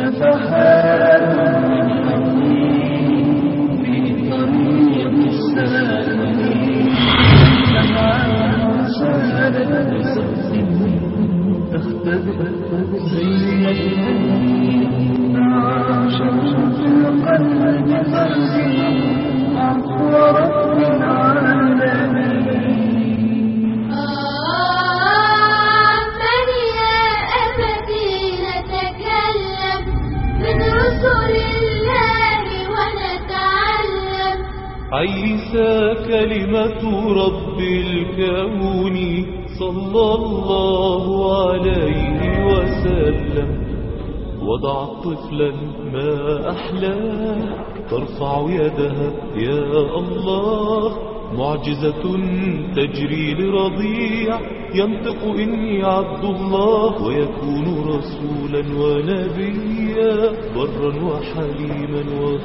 نفحات من حنين في طريق السالمين دمعات سالت بصف تختبئ زينتني عاشت في القلب قلبي عفو رب العالمين عافني يا أبتي نتكلم من رسل الله ونتعلم عيسى كلمة رب الكون صلى الله عليه وسلم وضع طفلا ما أحلاه ترفع يدها يا الله معجزة تجري لرضيع ينطق إني عبد الله ويكون رسولا ونبيا برا وحليما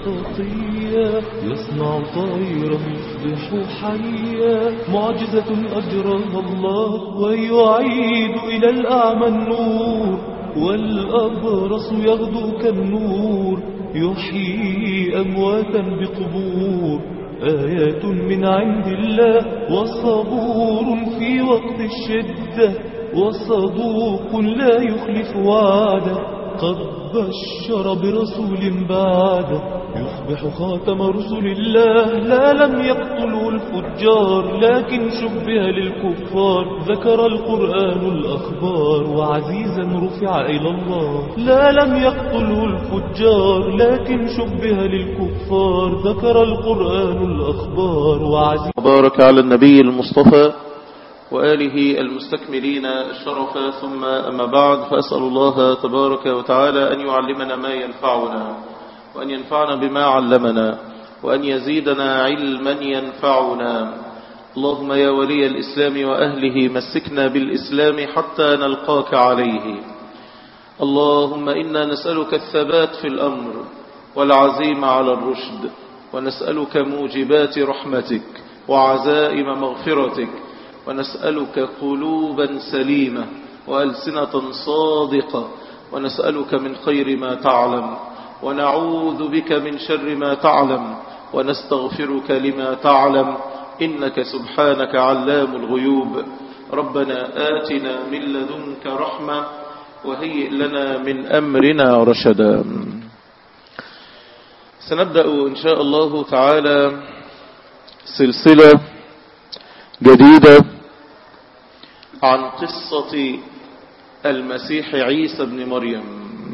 وتقيا يصنع طائرا يصبح حيا معجزة أجرها الله ويعيد إلى الأعمى النور والأبرص يغدو كالنور يحيي أمواتا بقبور آيات من عند الله وصبور في وقت الشدة وصدوق لا يخلف وعده قد بشر برسول بعده يصبح خاتم رسل الله لا لم يقتله الفجار لكن شبه للكفار ذكر القرآن الأخبار وعزيزا رفع إلى الله لا لم يقتله الفجار لكن شبه للكفار ذكر القرآن الأخبار وعزيزا بارك على النبي المصطفى وآله المستكملين الشرف ثم أما بعد فأسأل الله تبارك وتعالى أن يعلمنا ما ينفعنا وأن ينفعنا بما علمنا وأن يزيدنا علما ينفعنا اللهم يا ولي الإسلام وأهله مسكنا بالإسلام حتى نلقاك عليه اللهم إنا نسألك الثبات في الأمر والعزيمة على الرشد ونسألك موجبات رحمتك وعزائم مغفرتك ونسألك قلوبا سليمة وألسنة صادقة ونسألك من خير ما تعلم ونعوذ بك من شر ما تعلم ونستغفرك لما تعلم إنك سبحانك علام الغيوب ربنا آتنا من لدنك رحمة وهيئ لنا من أمرنا رشدا سنبدأ إن شاء الله تعالى سلسلة جديدة عن قصة المسيح عيسى بن مريم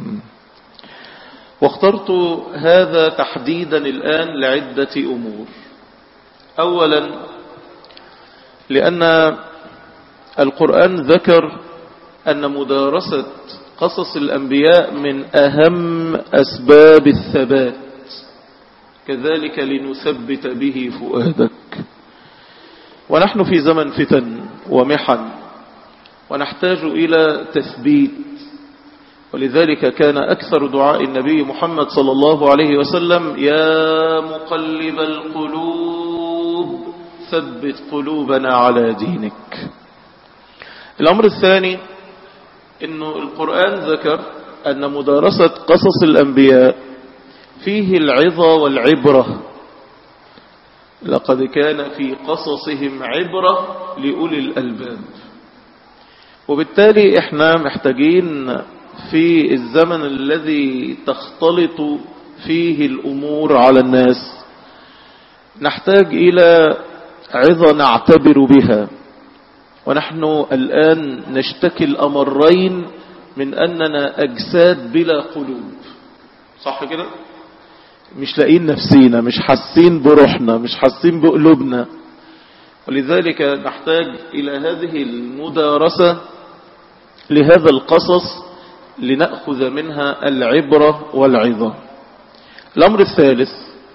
واخترت هذا تحديدا الآن لعدة أمور أولا لأن القرآن ذكر أن مدارسة قصص الأنبياء من أهم أسباب الثبات كذلك لنثبت به فؤادك ونحن في زمن فتن ومحن ونحتاج إلى تثبيت ولذلك كان أكثر دعاء النبي محمد صلى الله عليه وسلم يا مقلب القلوب ثبت قلوبنا على دينك الأمر الثاني أنه القرآن ذكر أن مدارسة قصص الأنبياء فيه العظة والعبرة لقد كان في قصصهم عبرة لأولي الألباب وبالتالي احنا محتاجين في الزمن الذي تختلط فيه الأمور على الناس نحتاج إلى عظة نعتبر بها ونحن الآن نشتكي الأمرين من أننا أجساد بلا قلوب صح كده؟ مش لاقين نفسينا مش حاسين بروحنا مش حاسين بقلوبنا ولذلك نحتاج إلى هذه المدارسة لهذا القصص لنأخذ منها العبرة والعظة الأمر الثالث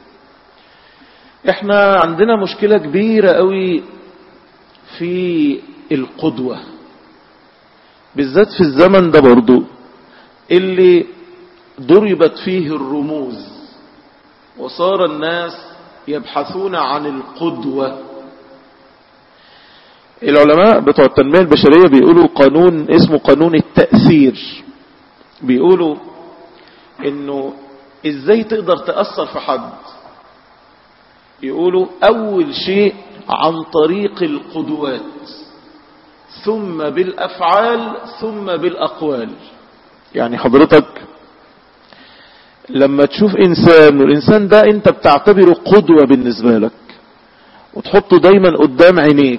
احنا عندنا مشكلة كبيرة قوي في القدوة بالذات في الزمن ده برضو اللي ضربت فيه الرموز وصار الناس يبحثون عن القدوة العلماء بتوع التنمية البشرية بيقولوا قانون اسمه قانون التأثير بيقولوا انه ازاي تقدر تأثر في حد يقولوا اول شيء عن طريق القدوات ثم بالافعال ثم بالاقوال يعني حضرتك لما تشوف انسان والانسان ده انت بتعتبره قدوة بالنسبة لك وتحطه دايما قدام عينيك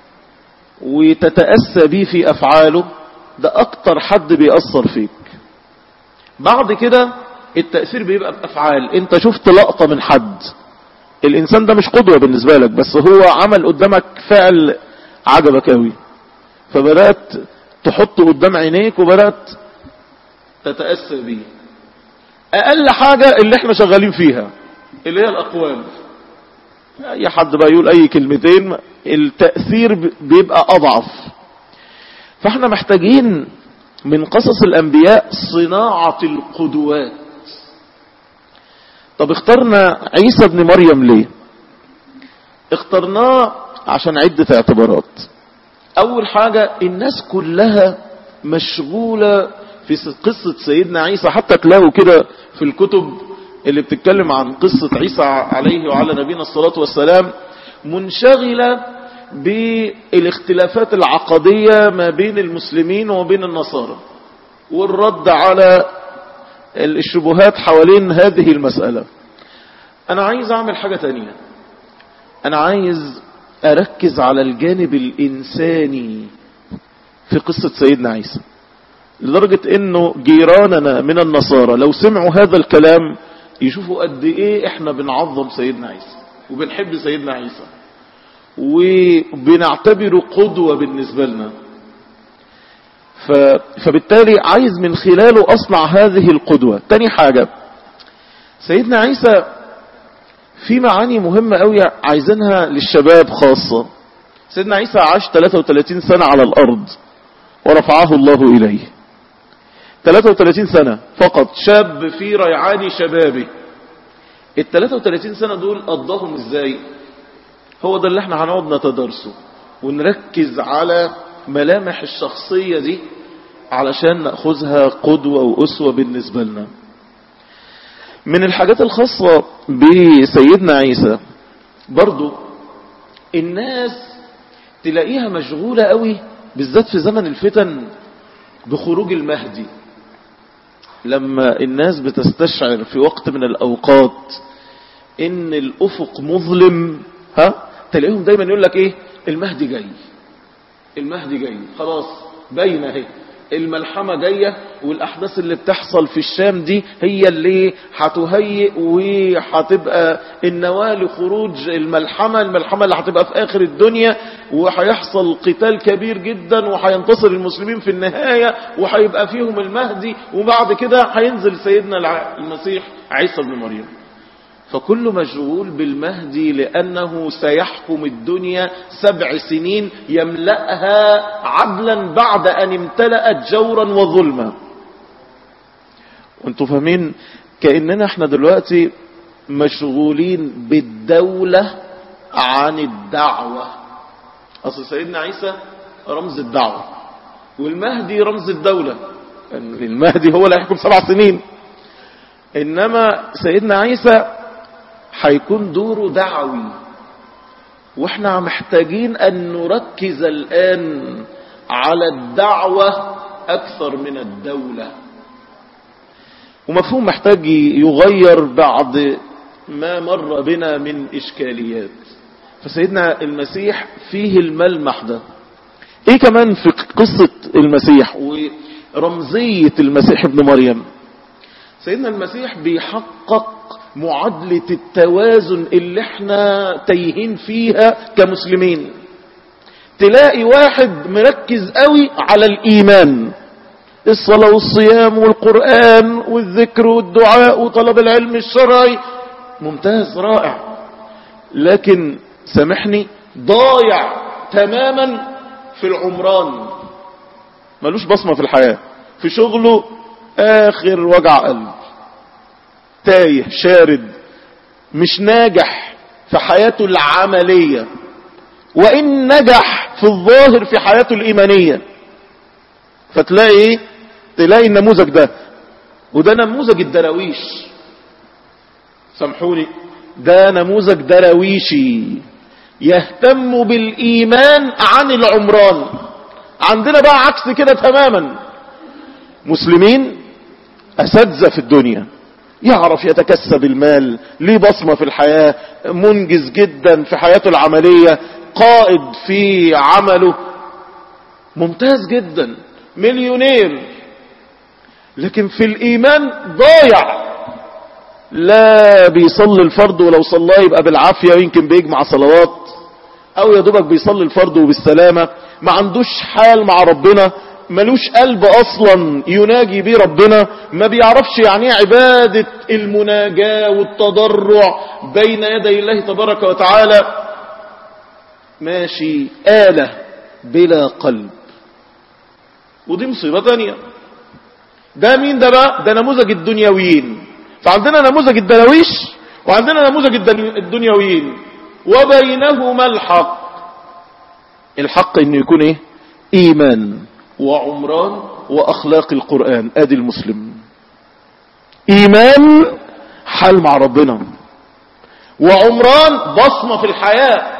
وتتأسى بيه في افعاله ده اكتر حد بيأثر فيك بعد كده التأثير بيبقى بأفعال انت شفت لقطة من حد الانسان ده مش قدوة بالنسبة لك بس هو عمل قدامك فعل عجبك اوي فبدأت تحطه قدام عينيك وبدأت تتأثر بيه اقل حاجة اللي احنا شغالين فيها اللي هي الاقوال اي حد بقى يقول اي كلمتين التأثير بيبقى اضعف فاحنا محتاجين من قصص الانبياء صناعة القدوات طب اخترنا عيسى بن مريم ليه اخترناه عشان عدة اعتبارات اول حاجة الناس كلها مشغولة في قصة سيدنا عيسى حتى تلاقوا كده في الكتب اللي بتتكلم عن قصة عيسى عليه وعلى نبينا الصلاة والسلام منشغلة بالاختلافات العقدية ما بين المسلمين وبين النصارى والرد على الشبهات حوالين هذه المسألة أنا عايز أعمل حاجة تانية أنا عايز أركز على الجانب الإنساني في قصة سيدنا عيسى لدرجة انه جيراننا من النصارى لو سمعوا هذا الكلام يشوفوا قد ايه احنا بنعظم سيدنا عيسى وبنحب سيدنا عيسى وبنعتبره قدوة بالنسبة لنا ف... فبالتالي عايز من خلاله اصنع هذه القدوة تاني حاجة سيدنا عيسى في معاني مهمة قوي عايزينها للشباب خاصة سيدنا عيسى عاش 33 سنة على الارض ورفعه الله اليه 33 سنة فقط شاب في ريعان شبابه ال 33 سنة دول قضاهم ازاي هو ده اللي احنا هنقعد نتدرسه ونركز على ملامح الشخصية دي علشان نأخذها قدوة وأسوة بالنسبة لنا من الحاجات الخاصة بسيدنا عيسى برضو الناس تلاقيها مشغولة قوي بالذات في زمن الفتن بخروج المهدي لما الناس بتستشعر في وقت من الأوقات ان الأفق مظلم ها تلاقيهم دايما يقول لك ايه المهدي جاي المهدي جاي خلاص باينه اهي الملحمة جاية والأحداث اللي بتحصل في الشام دي هي اللي هتهيئ وهتبقى النواة لخروج الملحمة الملحمة اللي هتبقى في آخر الدنيا وهيحصل قتال كبير جدا وهينتصر المسلمين في النهاية وهيبقى فيهم المهدي وبعد كده هينزل سيدنا المسيح عيسى بن مريم فكل مشغول بالمهدي لأنه سيحكم الدنيا سبع سنين يملأها عدلا بعد أن امتلأت جورا وظلما وانتوا فاهمين كأننا احنا دلوقتي مشغولين بالدولة عن الدعوة أصل سيدنا عيسى رمز الدعوة والمهدي رمز الدولة المهدي هو اللي هيحكم سبع سنين إنما سيدنا عيسى هيكون دوره دعوي واحنا محتاجين ان نركز الان على الدعوة اكثر من الدولة ومفهوم محتاج يغير بعد ما مر بنا من اشكاليات فسيدنا المسيح فيه الملمح ده ايه كمان في قصة المسيح ورمزية المسيح ابن مريم سيدنا المسيح بيحقق معادلة التوازن اللي احنا تايهين فيها كمسلمين تلاقي واحد مركز قوي على الإيمان الصلاة والصيام والقرآن والذكر والدعاء وطلب العلم الشرعي ممتاز رائع لكن سامحني ضايع تماما في العمران ملوش بصمة في الحياة في شغله آخر وجع قلب تايه شارد مش ناجح في حياته العملية وإن نجح في الظاهر في حياته الإيمانية فتلاقي ايه تلاقي النموذج ده وده نموذج الدراويش سامحوني ده نموذج دراويشي يهتم بالإيمان عن العمران عندنا بقى عكس كده تماما مسلمين أساتذة في الدنيا يعرف يتكسب المال ليه بصمة في الحياة منجز جدا في حياته العملية قائد في عمله ممتاز جدا مليونير لكن في الإيمان ضايع لا بيصلي الفرض ولو صلاه يبقى بالعافية ويمكن بيجمع صلوات او يا دوبك بيصلي الفرض وبالسلامة ما عندوش حال مع ربنا ملوش قلب اصلا يناجي بيه ربنا ما بيعرفش يعني ايه عبادة المناجاة والتضرع بين يدي الله تبارك وتعالى ماشي آلة بلا قلب ودي مصيبة تانية ده مين ده بقى ده نموذج الدنيويين فعندنا نموذج الدراويش وعندنا نموذج الدن- الدنيويين وبينهما الحق الحق انه يكون ايه ايمان وعمران واخلاق القرآن ادي المسلم ايمان حال مع ربنا وعمران بصمة في الحياة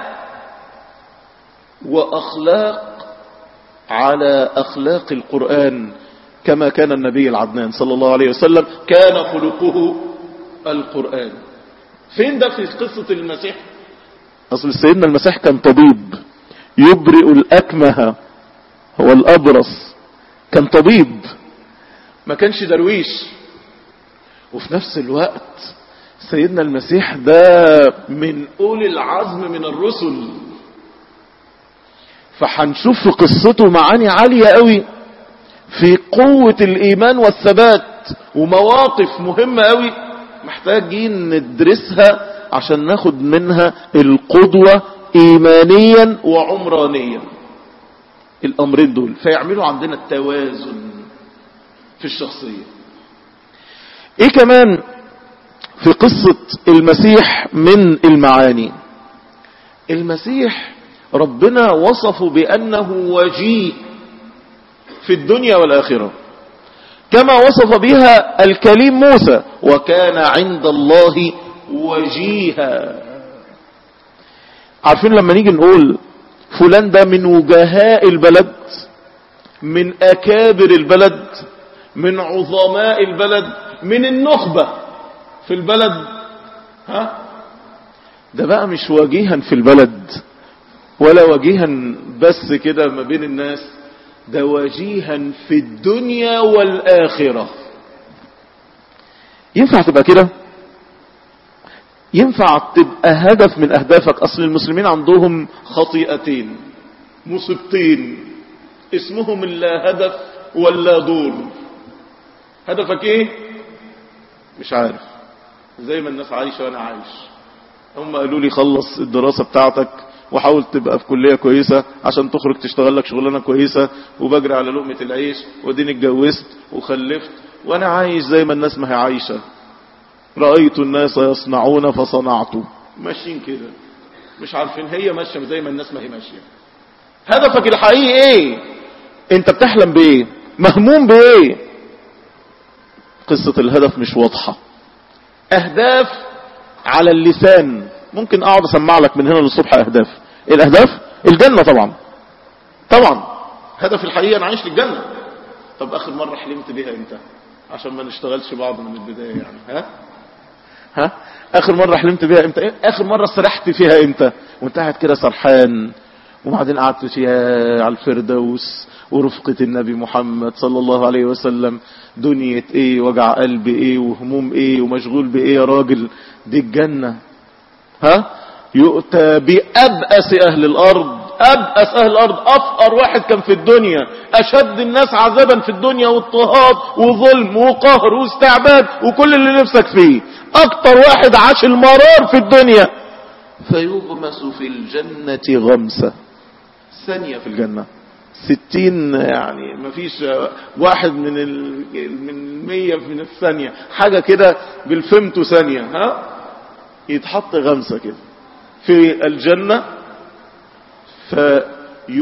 واخلاق على اخلاق القرآن كما كان النبي العدنان صلى الله عليه وسلم كان خلقه القرآن فين ده في قصة المسيح اصل سيدنا المسيح كان طبيب يبرئ الاكمه والابرص كان طبيب ما كانش درويش وفي نفس الوقت سيدنا المسيح ده من اولي العزم من الرسل فحنشوف في قصته معاني عالية قوي في قوة الإيمان والثبات ومواقف مهمة قوي محتاجين ندرسها عشان ناخد منها القدوة إيمانيا وعمرانيا الأمرين دول فيعملوا عندنا التوازن في الشخصية إيه كمان في قصة المسيح من المعاني المسيح ربنا وصفه بأنه وجيه في الدنيا والآخرة كما وصف بها الكليم موسى وكان عند الله وجيها عارفين لما نيجي نقول فلان ده من وجهاء البلد من أكابر البلد من عظماء البلد من النخبة في البلد ها ده بقى مش وجيها في البلد ولا وجيها بس كده ما بين الناس ده وجيها في الدنيا والآخرة ينفع تبقى كده ينفع تبقى هدف من أهدافك أصل المسلمين عندهم خطيئتين مصيبتين اسمهم اللا هدف ولا دور هدفك ايه مش عارف زي ما الناس عايشة وانا عايش هم قالوا لي خلص الدراسة بتاعتك وحاول تبقى في كلية كويسة عشان تخرج تشتغل لك شغلانة كويسة وبجري على لقمة العيش وديني اتجوزت وخلفت وانا عايش زي ما الناس ما هي عايشة رأيت الناس يصنعون فصنعت ماشيين كده مش عارفين هي ماشية زي ما الناس ما هي ماشية هدفك الحقيقي ايه انت بتحلم بايه مهموم بايه قصة الهدف مش واضحة اهداف على اللسان ممكن اقعد اسمع لك من هنا للصبح اهداف ايه الاهداف الجنة طبعا طبعا هدف الحقيقة انا عايش للجنة طب اخر مرة حلمت بيها امتى عشان ما نشتغلش بعض من البداية يعني ها ها اخر مرة حلمت بيها امتى إيه؟ اخر مرة سرحت فيها امتى وانت قاعد كده سرحان وبعدين قعدت فيها على الفردوس ورفقة النبي محمد صلى الله عليه وسلم دنيا ايه وجع قلب ايه وهموم ايه ومشغول بايه يا راجل دي الجنة ها يؤتى بأبأس أهل الأرض أبأس أهل الأرض أفقر واحد كان في الدنيا أشد الناس عذابا في الدنيا واضطهاد وظلم وقهر واستعباد وكل اللي نفسك فيه أكتر واحد عاش المرار في الدنيا فيغمس في الجنة غمسة ثانية في الجنة ستين يعني ما فيش واحد من ال... من مية من الثانية حاجة كده بالفمتو ثانية ها يتحط غمسة كده في الجنة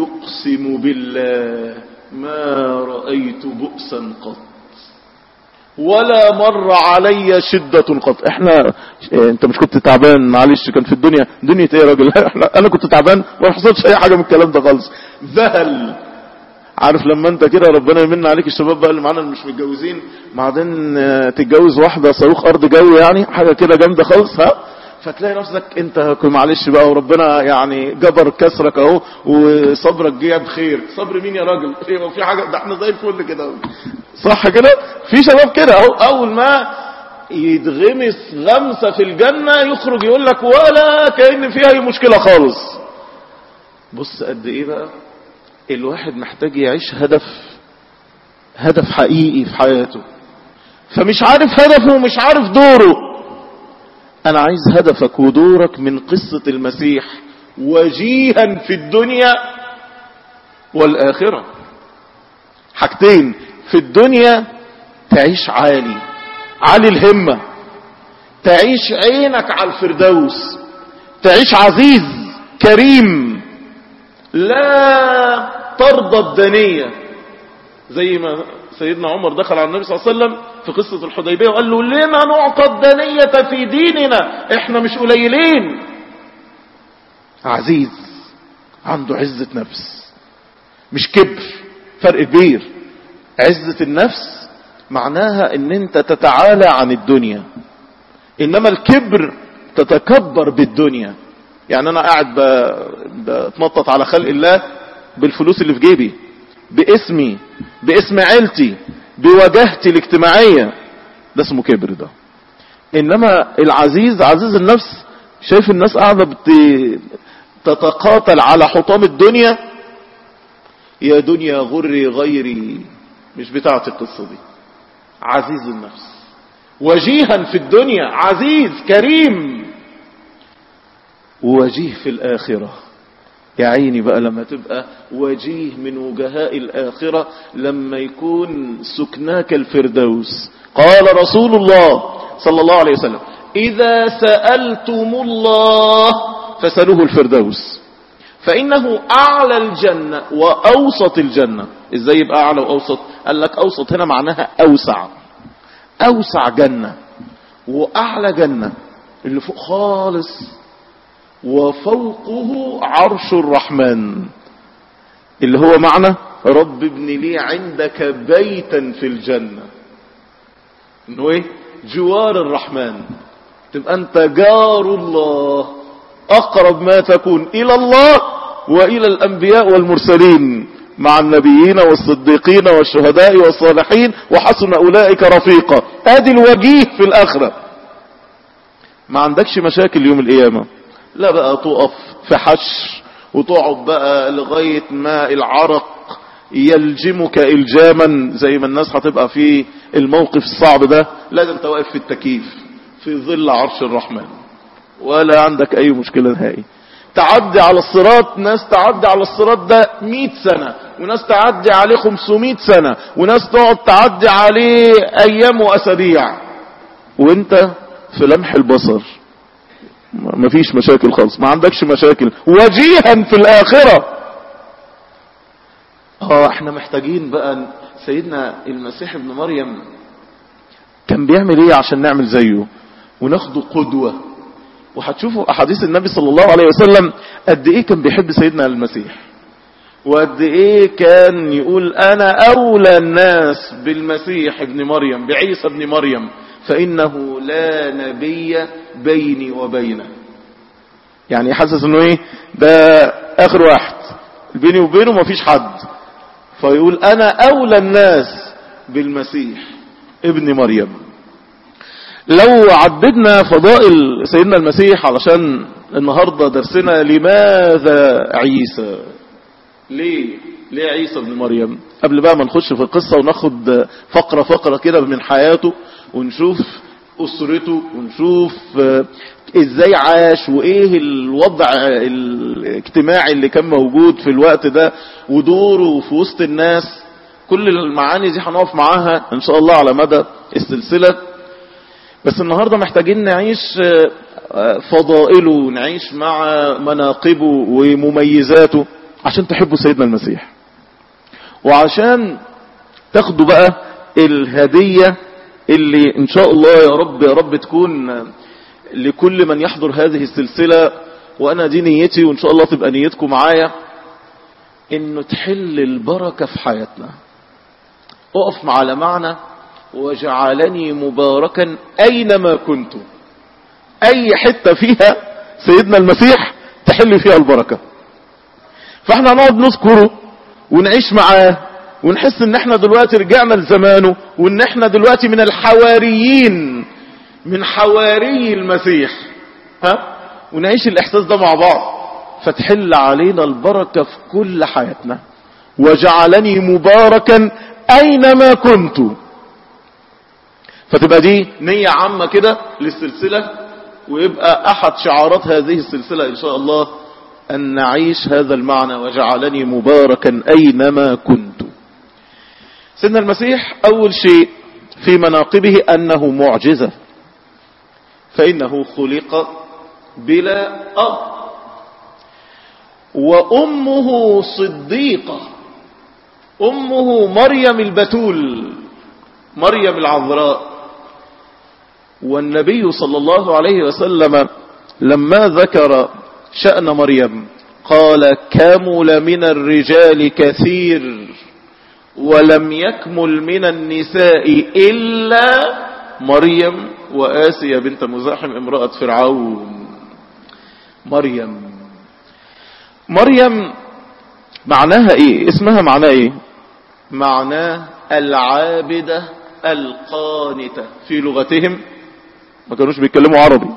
فيقسم بالله ما رأيت بؤسا قط ولا مر علي شدة قط احنا إيه انت مش كنت تعبان معلش كان في الدنيا دنيا ايه يا راجل احنا انا كنت تعبان ما حصلش اي حاجة من الكلام ده خالص ذهل عارف لما انت كده ربنا يمن عليك الشباب بقى اللي معانا اللي مش متجوزين بعدين اه، تتجوز واحدة صاروخ ارض جو يعني حاجة كده جامدة خالص ها فتلاقي نفسك انت معلش بقى وربنا يعني جبر كسرك اهو وصبرك جه بخير صبر مين يا راجل ايه في حاجة ده احنا زي الفل كده صح كده في شباب كده اهو اول ما يتغمس غمسة في الجنة يخرج يقول لك ولا كأن فيها اي مشكلة خالص بص قد ايه بقى الواحد محتاج يعيش هدف هدف حقيقي في حياته فمش عارف هدفه ومش عارف دوره انا عايز هدفك ودورك من قصة المسيح وجيها في الدنيا والآخرة حاجتين في الدنيا تعيش عالي عالي الهمة تعيش عينك على الفردوس تعيش عزيز كريم لا ترضى الدنية زي ما سيدنا عمر دخل على النبي صلى الله عليه وسلم في قصة الحديبية وقال له لما نعطى الدنية في ديننا احنا مش قليلين عزيز عنده عزة نفس مش كبر فرق كبير عزة النفس معناها ان انت تتعالى عن الدنيا انما الكبر تتكبر بالدنيا يعني انا قاعد بتنطط على خلق الله بالفلوس اللي في جيبي باسمي باسم عيلتي بوجهتي الاجتماعية ده اسمه كبر ده انما العزيز عزيز النفس شايف الناس قاعدة بت... تتقاتل على حطام الدنيا يا دنيا غري غيري مش بتاعت القصة دي عزيز النفس وجيها في الدنيا عزيز كريم ووجيه في الآخرة يا عيني بقى لما تبقى وجيه من وجهاء الآخرة لما يكون سكناك الفردوس قال رسول الله صلى الله عليه وسلم إذا سألتم الله فسألوه الفردوس فإنه أعلى الجنة وأوسط الجنة إزاي يبقى أعلى وأوسط قال لك أوسط هنا معناها أوسع أوسع جنة وأعلى جنة اللي فوق خالص وفوقه عرش الرحمن اللي هو معنى رب ابن لي عندك بيتا في الجنة انه ايه جوار الرحمن تبقى انت جار الله اقرب ما تكون الى الله والى الانبياء والمرسلين مع النبيين والصديقين والشهداء والصالحين وحسن اولئك رفيقا ادي الوجيه في الاخرة ما عندكش مشاكل يوم القيامة لا بقى تقف في حش وتقعد بقى لغاية ما العرق يلجمك الجاما زي ما الناس هتبقى في الموقف الصعب ده لازم انت واقف في التكييف في ظل عرش الرحمن ولا عندك اي مشكلة نهائي تعدي على الصراط ناس تعدي على الصراط ده 100 سنة وناس تعدي عليه 500 سنة وناس تقعد تعدي عليه ايام واسابيع وانت في لمح البصر مفيش مشاكل خالص ما عندكش مشاكل وجيها في الآخرة اه احنا محتاجين بقى سيدنا المسيح ابن مريم كان بيعمل ايه عشان نعمل زيه وناخده قدوة وهتشوفوا احاديث النبي صلى الله عليه وسلم قد ايه كان بيحب سيدنا المسيح وقد ايه كان يقول انا اولى الناس بالمسيح ابن مريم بعيسى ابن مريم فإنه لا نبي بيني وبينه يعني حاسس انه ايه ده اخر واحد بيني وبينه مفيش حد فيقول انا اولى الناس بالمسيح ابن مريم لو عددنا فضائل سيدنا المسيح علشان النهاردة درسنا لماذا عيسى ليه ليه عيسى ابن مريم قبل بقى ما نخش في القصة وناخد فقرة فقرة كده من حياته ونشوف أسرته ونشوف ازاي عاش وايه الوضع الاجتماعي اللي كان موجود في الوقت ده ودوره في وسط الناس كل المعاني دي هنقف معاها ان شاء الله على مدى السلسلة بس النهاردة محتاجين نعيش فضائله نعيش مع مناقبه ومميزاته عشان تحبوا سيدنا المسيح وعشان تاخدوا بقى الهدية اللي ان شاء الله يا رب يا رب تكون لكل من يحضر هذه السلسلة وانا دي نيتي وان شاء الله تبقى نيتكم معايا انه تحل البركة في حياتنا اقف على معنى وجعلني مباركا اينما كنت اي حتة فيها سيدنا المسيح تحل فيها البركة فاحنا نقعد نذكره ونعيش معاه ونحس ان احنا دلوقتي رجعنا لزمانه وان احنا دلوقتي من الحواريين من حواري المسيح ها ونعيش الاحساس ده مع بعض فتحل علينا البركة في كل حياتنا وجعلني مباركا اينما كنت فتبقى دي نية عامة كده للسلسلة ويبقى احد شعارات هذه السلسلة ان شاء الله ان نعيش هذا المعنى وجعلني مباركا اينما كنت سيدنا المسيح اول شيء في مناقبه انه معجزة فانه خلق بلا اب وامه صديقة امه مريم البتول مريم العذراء والنبي صلى الله عليه وسلم لما ذكر شأن مريم قال كمل من الرجال كثير ولم يكمل من النساء إلا مريم وآسيا بنت مزاحم امرأة فرعون مريم مريم معناها ايه اسمها معناه ايه معناه العابدة القانتة في لغتهم ما كانوش بيتكلموا عربي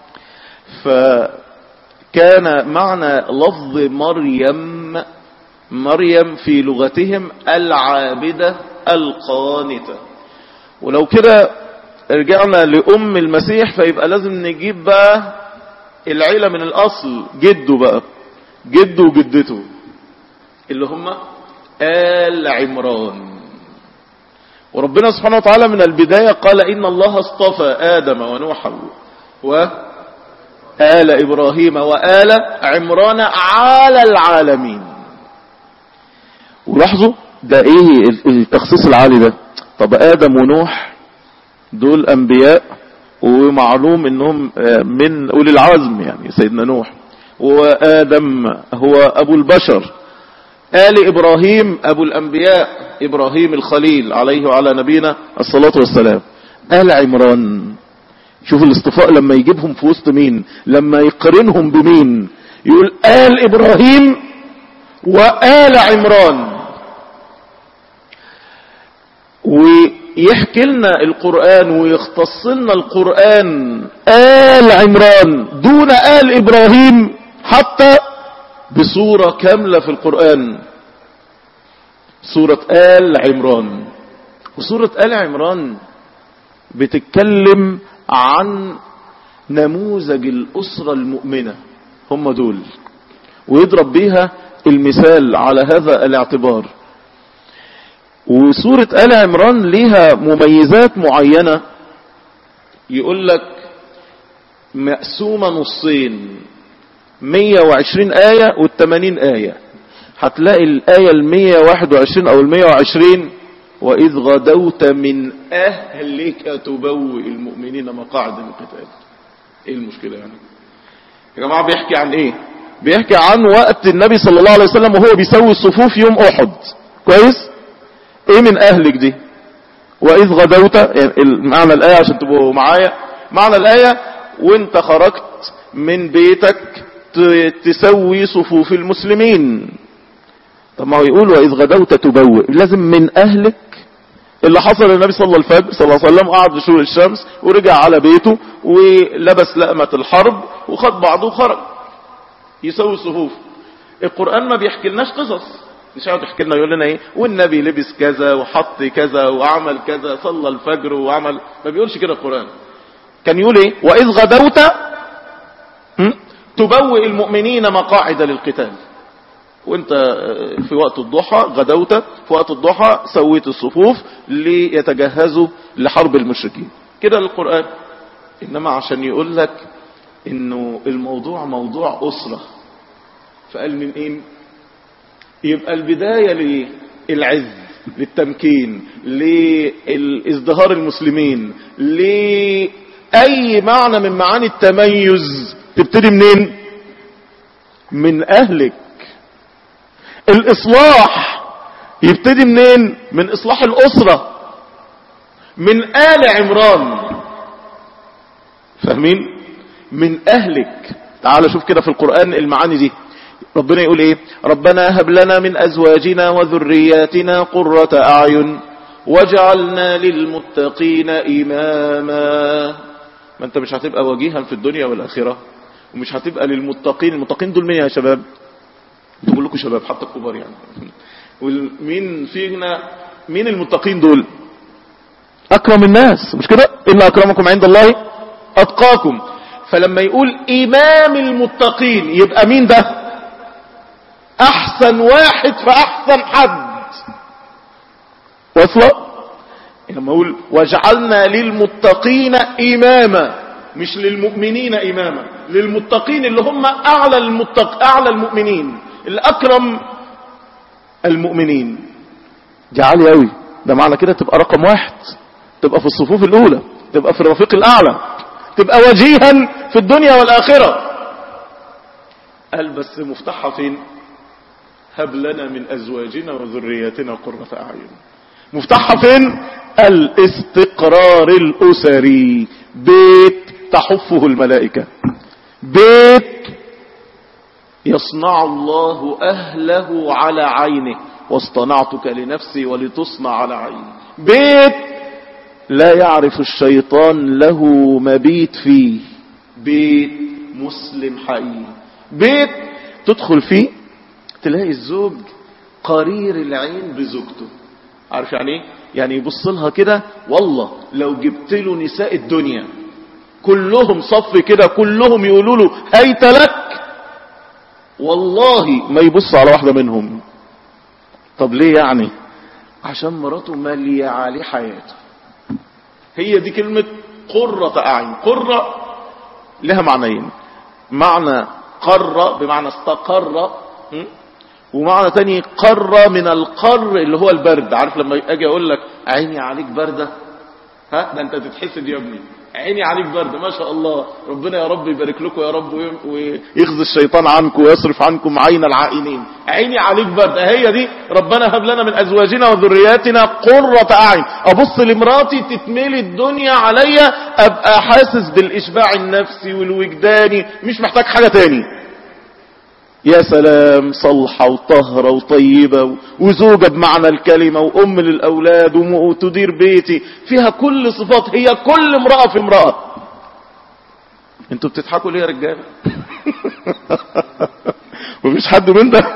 فكان معنى لفظ مريم مريم في لغتهم العابدة القانتة ولو كده رجعنا لأم المسيح فيبقى لازم نجيب بقى العيلة من الأصل جده بقى جده وجدته اللي هم آل عمران وربنا سبحانه وتعالى من البداية قال إن الله اصطفى آدم ونوحا وآل إبراهيم وآل عمران على العالمين ولاحظوا ده ايه التخصيص العالي ده طب آدم ونوح دول أنبياء ومعلوم انهم من أولي العزم يعني سيدنا نوح وآدم هو أبو البشر آل إبراهيم أبو الأنبياء إبراهيم الخليل عليه وعلى نبينا الصلاة والسلام آل عمران شوف الاصطفاء لما يجيبهم في وسط مين لما يقرنهم بمين يقول آل إبراهيم وآل عمران ويحكي لنا القرآن ويختص لنا القرآن آل عمران دون آل إبراهيم حتى بصورة كاملة في القرآن سورة آل عمران وسورة آل عمران بتتكلم عن نموذج الأسرة المؤمنة هم دول ويضرب بيها المثال على هذا الاعتبار وسورة آل عمران ليها مميزات معينة يقول لك مقسومة نصين 120 آية وال80 آية هتلاقي الآية ال121 أو ال120 وإذ غدوت من أهلك تبوئ المؤمنين مقاعد للقتال إيه المشكلة يعني يا جماعة بيحكي عن إيه بيحكي عن وقت النبي صلى الله عليه وسلم وهو بيسوي الصفوف يوم أحد كويس إيه من أهلك دي وإذ غدوت يعني معنى الآية عشان تبقوا معايا معنى الآية وانت خرجت من بيتك تسوي صفوف المسلمين طب ما هو يقول وإذ غدوت تبوئ لازم من أهلك اللي حصل للنبي صلى الله الفجر صلى الله عليه وسلم قعد لشروق الشمس ورجع على بيته ولبس لقمة الحرب وخد بعضه وخرج يسوي صفوف القرآن ما بيحكي لناش قصص مش هيقعد يحكي لنا يقول لنا ايه والنبي لبس كذا وحط كذا وعمل كذا صلى الفجر وعمل ما بيقولش كده القرآن كان يقول ايه وإذ غدوت تبوئ المؤمنين مقاعد للقتال وانت في وقت الضحى غدوت في وقت الضحى سويت الصفوف ليتجهزوا لحرب المشركين كده القرآن انما عشان يقول لك انه الموضوع موضوع اسرة فقال من ايه يبقى البداية للعز للتمكين لازدهار المسلمين لأي معنى من معاني التميز تبتدي منين من أهلك الإصلاح يبتدي منين من إصلاح الأسرة من آل عمران فاهمين من أهلك تعال شوف كده في القرآن المعاني دي ربنا يقول ايه ربنا هب لنا من ازواجنا وذرياتنا قرة اعين وجعلنا للمتقين اماما ما انت مش هتبقى وجيها في الدنيا والاخرة ومش هتبقى للمتقين المتقين دول مين يا شباب بقول لكم شباب حتى الكبار يعني ومين فينا مين المتقين دول اكرم الناس مش كده ان اكرمكم عند الله اتقاكم فلما يقول امام المتقين يبقى مين ده احسن واحد في احسن حد واصله لما اقول وجعلنا للمتقين اماما مش للمؤمنين اماما للمتقين اللي هم اعلى المتق اعلى المؤمنين اللي اكرم المؤمنين دي عالي قوي ده معنى كده تبقى رقم واحد تبقى في الصفوف الاولى تبقى في الرفيق الاعلى تبقى وجيها في الدنيا والاخره قال بس مفتاحها فين هب لنا من ازواجنا وذرياتنا قرة اعين مفتاحها فين الاستقرار الاسري بيت تحفه الملائكة بيت يصنع الله اهله على عينه واصطنعتك لنفسي ولتصنع على عيني بيت لا يعرف الشيطان له مبيت فيه بيت مسلم حقيقي بيت تدخل فيه تلاقي الزوج قرير العين بزوجته عارف يعني ايه يعني يبص لها كده والله لو جبت له نساء الدنيا كلهم صف كده كلهم يقولوا له هيت لك والله ما يبص على واحدة منهم طب ليه يعني عشان مراته مالية عليه حياته هي دي كلمة قرة أعين قرة لها معنيين معنى قر بمعنى استقر م? ومعنى تاني قر من القر اللي هو البرد عارف لما اجي اقول لك عيني عليك بردة ها ده انت تتحسد يا ابني عيني عليك بردة ما شاء الله ربنا يا رب يبارك لكم يا رب ويخزي الشيطان عنكم ويصرف عنكم عين العائنين عيني عليك بردة هي دي ربنا هب لنا من ازواجنا وذرياتنا قرة اعين ابص لمراتي تتملي الدنيا عليا ابقى حاسس بالاشباع النفسي والوجداني مش محتاج حاجة تاني يا سلام صلحة وطهرة وطيبة وزوجة بمعنى الكلمة وأم للأولاد وتدير بيتي فيها كل صفات هي كل امرأة في امرأة انتوا بتضحكوا ليه يا رجالة ومفيش حد من ده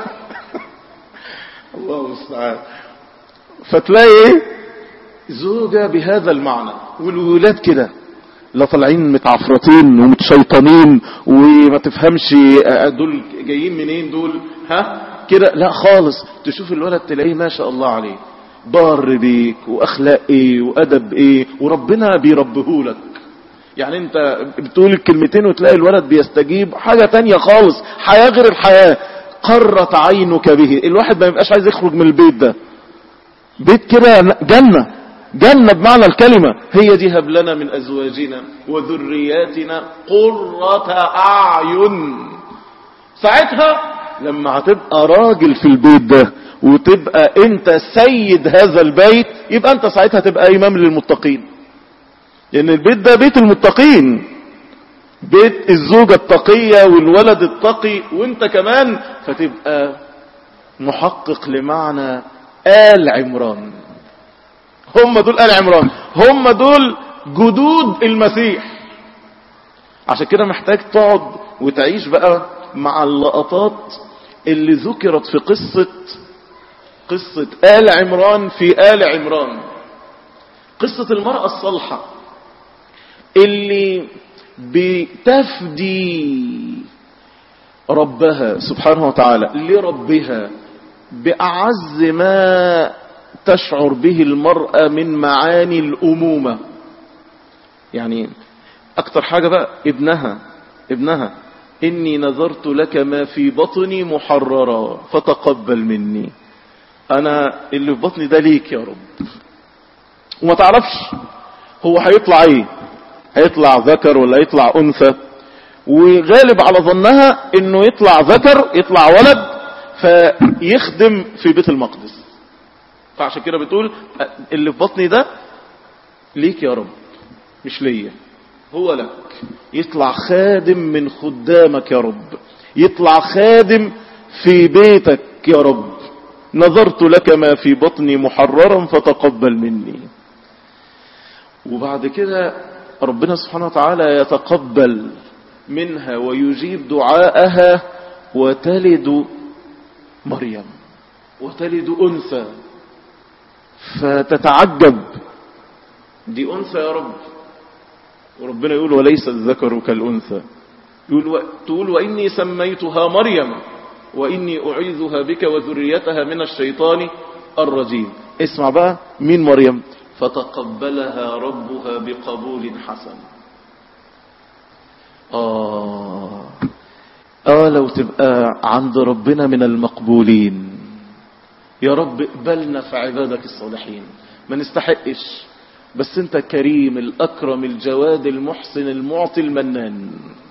الله المستعان فتلاقي ايه زوجة بهذا المعنى والولاد كده لا طالعين متعفرتين ومتشيطنين وما تفهمش دول جايين منين دول ها كده لا خالص تشوف الولد تلاقيه ما شاء الله عليه بار بيك واخلاق ايه وادب ايه وربنا بيربهولك يعني انت بتقول الكلمتين وتلاقي الولد بيستجيب حاجة تانية خالص حياة غير الحياة قرت عينك به الواحد ما يبقاش عايز يخرج من البيت ده بيت كده جنة جنة بمعنى الكلمة هي دي هب لنا من أزواجنا وذرياتنا قرة أعين ساعتها لما هتبقى راجل في البيت ده وتبقى انت سيد هذا البيت يبقى انت ساعتها تبقى امام للمتقين لان البيت ده بيت المتقين بيت الزوجة التقية والولد التقي وانت كمان فتبقى محقق لمعنى آل عمران هم دول آل عمران هم دول جدود المسيح عشان كده محتاج تقعد وتعيش بقى مع اللقطات اللي ذكرت في قصة قصة آل عمران في آل عمران قصة المرأة الصالحة اللي بتفدي ربها سبحانه وتعالى لربها بأعز ما تشعر به المرأة من معاني الأمومة يعني أكتر حاجة بقى ابنها ابنها إني نذرت لك ما في بطني محررا فتقبل مني انا اللي في بطني ده ليك يا رب وما تعرفش هو هيطلع ايه هيطلع ذكر ولا يطلع انثى وغالب على ظنها انه يطلع ذكر يطلع ولد فيخدم في بيت المقدس فعشان كده بتقول اللي في بطني ده ليك يا رب مش ليا هو لك يطلع خادم من خدامك يا رب يطلع خادم في بيتك يا رب نظرت لك ما في بطني محررا فتقبل مني وبعد كده ربنا سبحانه وتعالى يتقبل منها ويجيب دعاءها وتلد مريم وتلد أنثى فتتعجب دي أنثى يا رب وربنا يقول وليس الذكر كالأنثى يقول و... تقول وإني سميتها مريم وإني أعيذها بك وذريتها من الشيطان الرجيم اسمع بقى مين مريم فتقبلها ربها بقبول حسن آه آه لو تبقى عند ربنا من المقبولين يا رب اقبلنا في عبادك الصالحين ما نستحقش بس انت كريم الأكرم الجواد المحسن المعطي المنان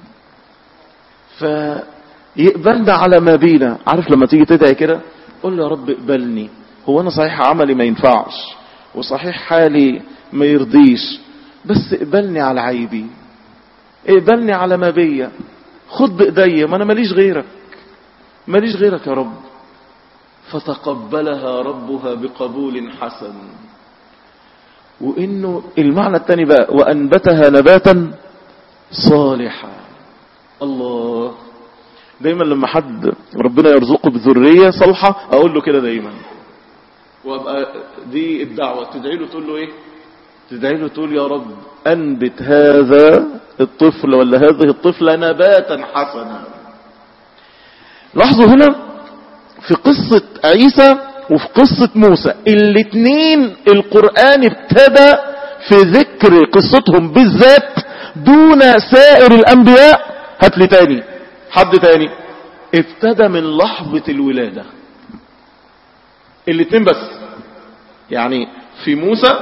فيقبلنا على ما بينا عارف لما تيجي تدعي كده قول له يا رب اقبلني هو انا صحيح عملي ما ينفعش وصحيح حالي ما يرضيش بس اقبلني على عيبي اقبلني على ما بيا خد بايديا ما انا ماليش غيرك ماليش غيرك يا رب فتقبلها ربها بقبول حسن وانه المعنى الثاني بقى وانبتها نباتا صالحا الله دايما لما حد ربنا يرزقه بذريه صالحه اقول له كده دايما وابقى دي الدعوه تدعي له تقول له ايه تدعي له تقول يا رب انبت هذا الطفل ولا هذه الطفله نباتا حسنا لاحظوا هنا في قصه عيسى وفي قصة موسى الاثنين القرآن ابتدى في ذكر قصتهم بالذات دون سائر الأنبياء هات لي تاني حد تاني ابتدى من لحظة الولادة الاثنين بس يعني في موسى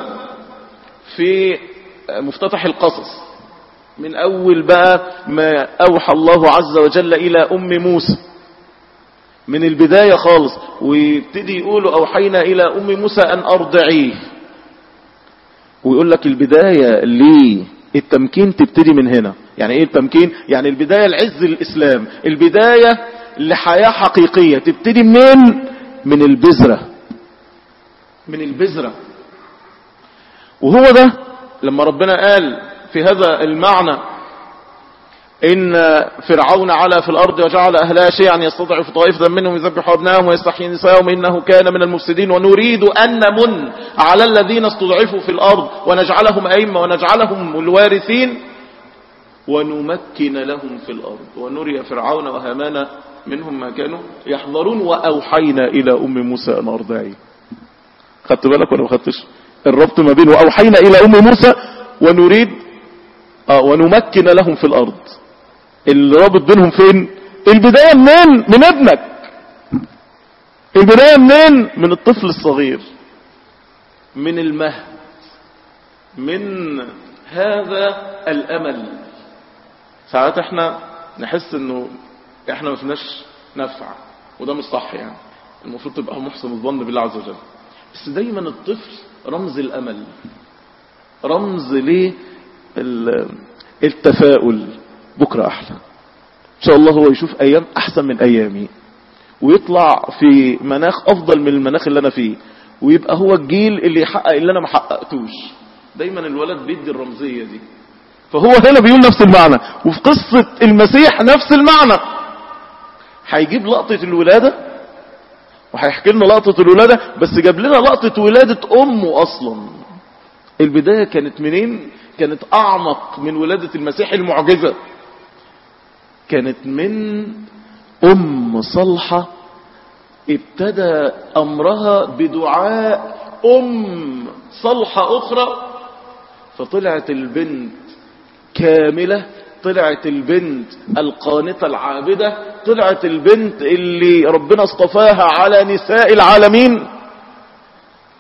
في مفتتح القصص من أول بقى ما أوحى الله عز وجل إلى أم موسى من البداية خالص ويبتدي يقولوا أوحينا إلى أم موسى أن أرضعيه ويقول لك البداية ليه التمكين تبتدي من هنا يعني ايه التمكين يعني البداية لعز الإسلام البداية لحياة حقيقية تبتدي منين من البذرة من البذرة وهو ده لما ربنا قال في هذا المعنى إن فرعون علا في الأرض وجعل أهلها شيعا يستضعف طائفة منهم يذبح أبنائهم ويستحيي نساءهم إنه كان من المفسدين ونريد أن نمن على الذين استضعفوا في الأرض ونجعلهم أئمة ونجعلهم الوارثين ونمكن لهم في الأرض ونري فرعون وهامان منهم ما كانوا يحضرون وأوحينا إلى أم موسى أن أرضعي خدت بالك ولا ما خدتش الربط ما بين وأوحينا إلى أم موسى ونريد آه ونمكن لهم في الأرض الرابط بينهم فين البداية منين من ابنك البداية منين من الطفل الصغير من المهد من هذا الأمل ساعات احنا نحس انه احنا ما فيناش نفع وده مش صح يعني المفروض تبقى محسن الظن بالله عز وجل بس دايما الطفل رمز الأمل رمز ليه التفاؤل بكرة أحلى إن شاء الله هو يشوف أيام أحسن من أيامي ويطلع في مناخ أفضل من المناخ اللي أنا فيه ويبقى هو الجيل اللي يحقق اللي أنا ما حققتوش دايما الولد بيدي الرمزية دي فهو هنا بيقول نفس المعنى وفي قصة المسيح نفس المعنى هيجيب لقطة الولادة وهيحكي لنا لقطة الولادة بس جاب لنا لقطة ولادة أمه أصلا البداية كانت منين كانت أعمق من ولادة المسيح المعجزة كانت من أم صلحة ابتدى أمرها بدعاء أم صلحة أخرى فطلعت البنت كاملة طلعت البنت القانتة العابدة طلعت البنت اللي ربنا اصطفاها على نساء العالمين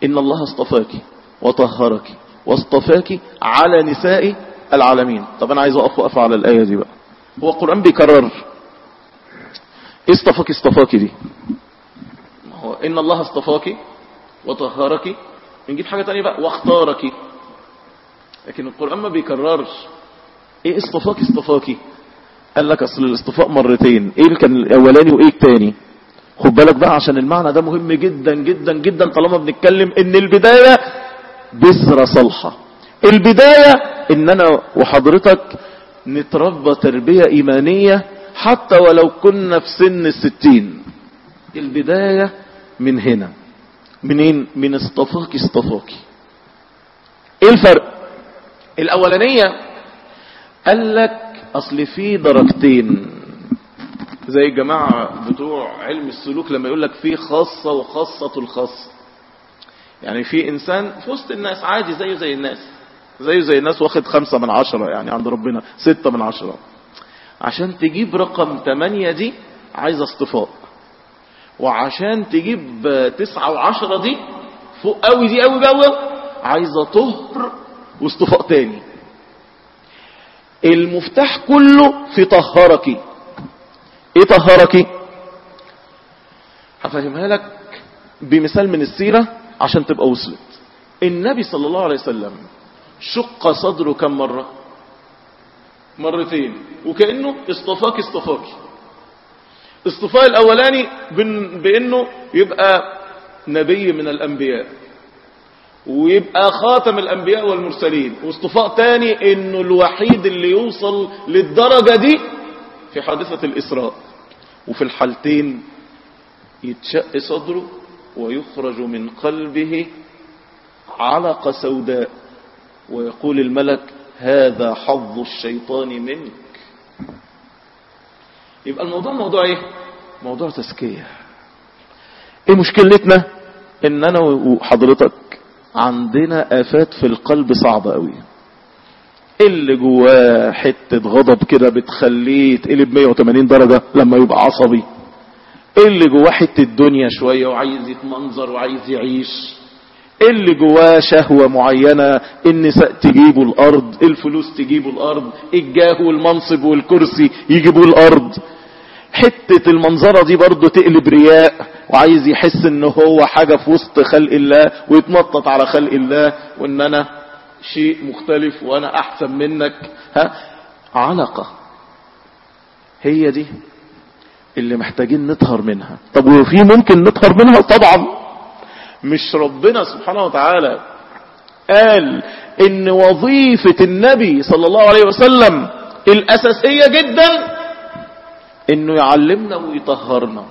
إن الله اصطفاك وطهرك واصطفاك على نساء العالمين طب أنا عايز أقف وقف على الآية دي بقى هو القرآن بيكرر إيه اصطفاك اصطفاك دي ما هو إن الله اصطفاك وطهرك نجيب حاجة تانية بقى واختارك لكن القرآن ما بيكررش ايه اصطفاك اصطفاكي قال لك اصل الاصطفاء مرتين ايه اللي كان الاولاني وايه التاني خد بالك بقى عشان المعنى ده مهم جدا جدا جدا طالما بنتكلم ان البداية بذرة صالحة البداية ان انا وحضرتك نتربى تربية ايمانية حتى ولو كنا في سن الستين البداية من هنا منين من اصطفاك اصطفاكي ايه الفرق الاولانية قال لك اصل في درجتين زي الجماعة بتوع علم السلوك لما يقول لك في خاصة وخاصة الخاصة يعني في انسان في وسط الناس عادي زيه زي الناس زيه زي الناس واخد خمسة من عشرة يعني عند ربنا ستة من عشرة عشان تجيب رقم تمانية دي عايز اصطفاء وعشان تجيب تسعة وعشرة دي فوق قوي دي قوي قوي عايزة طهر واصطفاء تاني المفتاح كله في طهرك ايه طهرك هفهمها لك بمثال من السيرة عشان تبقى وصلت النبي صلى الله عليه وسلم شق صدره كم مرة مرتين وكأنه اصطفاك اصطفاك اصطفاء الاولاني بانه يبقى نبي من الانبياء ويبقى خاتم الانبياء والمرسلين واصطفاء تاني انه الوحيد اللي يوصل للدرجة دي في حادثة الاسراء وفي الحالتين يتشق صدره ويخرج من قلبه علقة سوداء ويقول الملك هذا حظ الشيطان منك يبقى الموضوع موضوع ايه موضوع تزكية ايه مشكلتنا ان انا وحضرتك عندنا افات في القلب صعبة قوي اللي جواه حتة غضب كده بتخليه يتقلب 180 درجة لما يبقى عصبي اللي جواه حتة دنيا شوية وعايز يتمنظر وعايز يعيش اللي جواه شهوة معينة النساء تجيبوا الارض الفلوس تجيبوا الارض الجاه والمنصب والكرسي يجيبوا الارض حتة المنظرة دي برضو تقلب رياء وعايز يحس ان هو حاجة في وسط خلق الله ويتنطط على خلق الله وان انا شيء مختلف وانا احسن منك ها علقة هي دي اللي محتاجين نطهر منها طب وفي ممكن نطهر منها طبعا مش ربنا سبحانه وتعالى قال ان وظيفة النبي صلى الله عليه وسلم الاساسية جدا انه يعلمنا ويطهرنا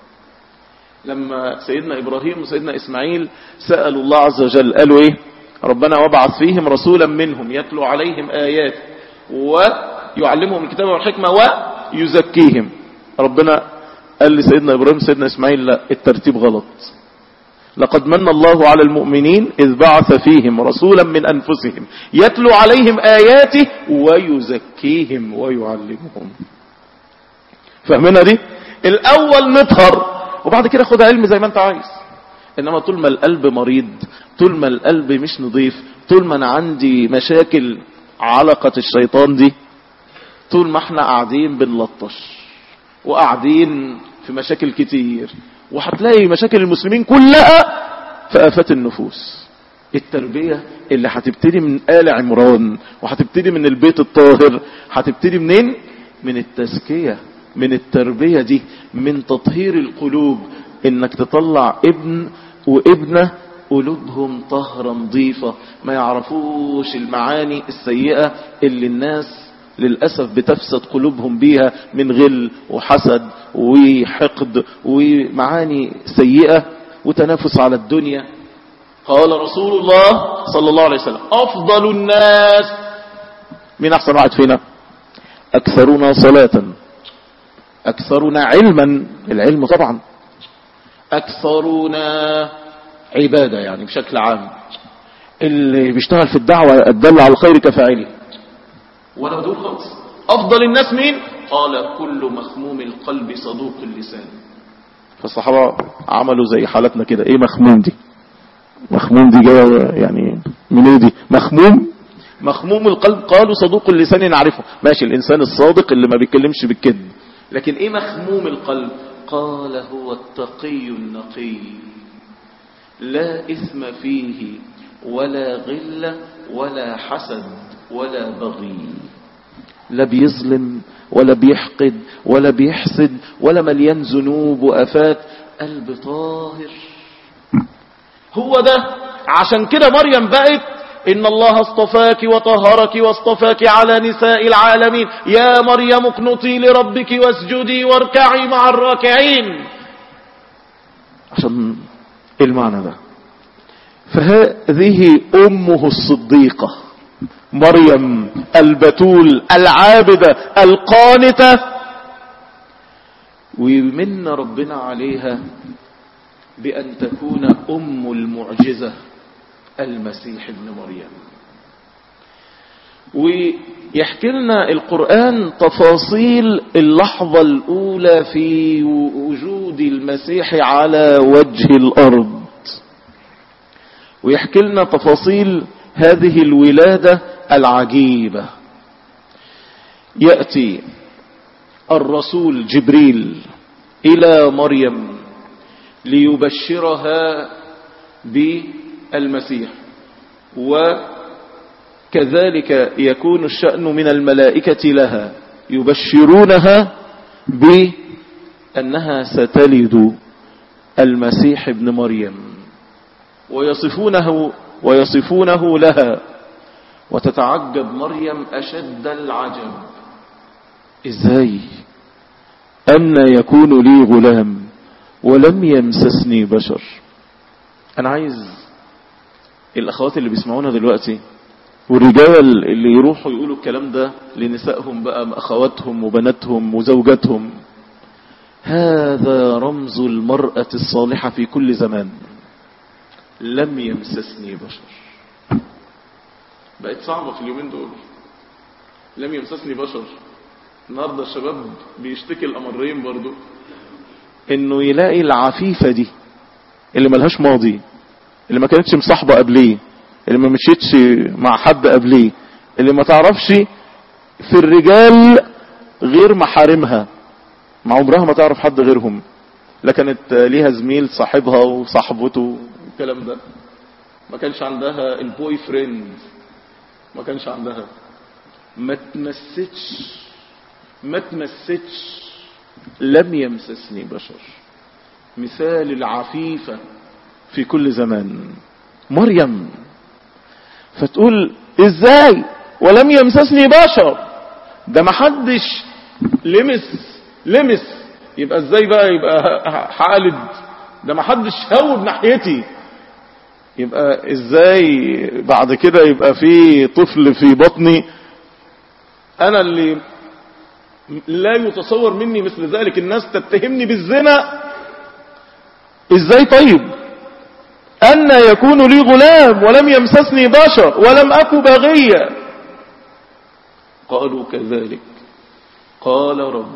لما سيدنا ابراهيم وسيدنا اسماعيل سألوا الله عز وجل قالوا ايه ربنا وابعث فيهم رسولا منهم يتلو عليهم ايات ويعلمهم الكتاب والحكمة ويزكيهم ربنا قال لسيدنا ابراهيم سيدنا اسماعيل لا الترتيب غلط لقد من الله على المؤمنين إذ بعث فيهم رسولا من أنفسهم يتلو عليهم آياته ويزكيهم ويعلمهم فهمنا دي الأول نطهر وبعد كده خد علم زي ما انت عايز إنما طول ما القلب مريض طول ما القلب مش نظيف طول ما أنا عندي مشاكل علقة الشيطان دي طول ما احنا قاعدين بنلطش وقاعدين في مشاكل كتير وهتلاقي مشاكل المسلمين كلها في آفات النفوس التربية اللي هتبتدي من آل عمران وهتبتدي من البيت الطاهر هتبتدي منين من التزكية من التربية دي من تطهير القلوب انك تطلع ابن وابنة قلوبهم طهرة نظيفة ما يعرفوش المعاني السيئة اللي الناس للأسف بتفسد قلوبهم بيها من غل وحسد وحقد ومعاني سيئة وتنافس على الدنيا قال رسول الله صلى الله عليه وسلم أفضل الناس من أحسن واحد فينا أكثرنا صلاة أكثرنا علما العلم طبعا أكثرنا عبادة يعني بشكل عام اللي بيشتغل في الدعوة الدل على الخير كفاعله ولا دول خالص افضل الناس مين قال كل مخموم القلب صدوق اللسان فالصحابة عملوا زي حالتنا كده ايه مخموم دي مخموم دي جايه يعني من ايه دي مخموم مخموم القلب قالوا صدوق اللسان نعرفه ماشي الانسان الصادق اللي ما بيتكلمش بالكذب لكن ايه مخموم القلب قال هو التقي النقي لا اثم فيه ولا غل ولا حسد ولا بغي لا بيظلم ولا بيحقد ولا بيحسد ولا مليان ذنوب وافات قلب طاهر هو ده عشان كده مريم بقت إن الله اصطفاك وطهرك واصطفاك على نساء العالمين يا مريم اقنطي لربك واسجدي واركعي مع الراكعين عشان المعنى ده فهذه أمه الصديقة مريم البتول العابدة القانتة ويمن ربنا عليها بأن تكون أم المعجزة المسيح ابن مريم ويحكي لنا القرآن تفاصيل اللحظة الأولى في وجود المسيح على وجه الأرض ويحكي لنا تفاصيل هذه الولادة العجيبة يأتي الرسول جبريل إلى مريم ليبشرها بالمسيح وكذلك يكون الشأن من الملائكة لها يبشرونها بأنها ستلد المسيح ابن مريم ويصفونه ويصفونه لها وتتعجب مريم أشد العجب إزاي أن يكون لي غلام ولم يمسسني بشر أنا عايز الأخوات اللي بيسمعونا دلوقتي والرجال اللي يروحوا يقولوا الكلام ده لنسائهم بقى أخواتهم وبناتهم وزوجاتهم هذا رمز المرأة الصالحة في كل زمان لم يمسسني بشر بقت صعبة في اليومين دول لم يمسسني بشر النهاردة الشباب بيشتكي الأمرين برضو انه يلاقي العفيفة دي اللي ملهاش ماضي اللي ما كانتش مصاحبة قبليه اللي ما مشيتش مع حد قبليه اللي ما تعرفش في الرجال غير محارمها مع عمرها ما تعرف حد غيرهم لا كانت ليها زميل صاحبها وصاحبته والكلام ده ما كانش عندها البوي فريند ما كانش عندها ما تمستش ما تمستش لم يمسسني بشر مثال العفيفة في كل زمان مريم فتقول ازاي ولم يمسسني بشر ده ما حدش لمس لمس يبقى ازاي بقى يبقى حالد ده ما حدش هوب ناحيتي يبقى ازاي بعد كده يبقى في طفل في بطني انا اللي لا يتصور مني مثل ذلك الناس تتهمني بالزنا ازاي طيب أن يكون لي غلام ولم يمسسني بشر ولم أك بغيا قالوا كذلك قال رب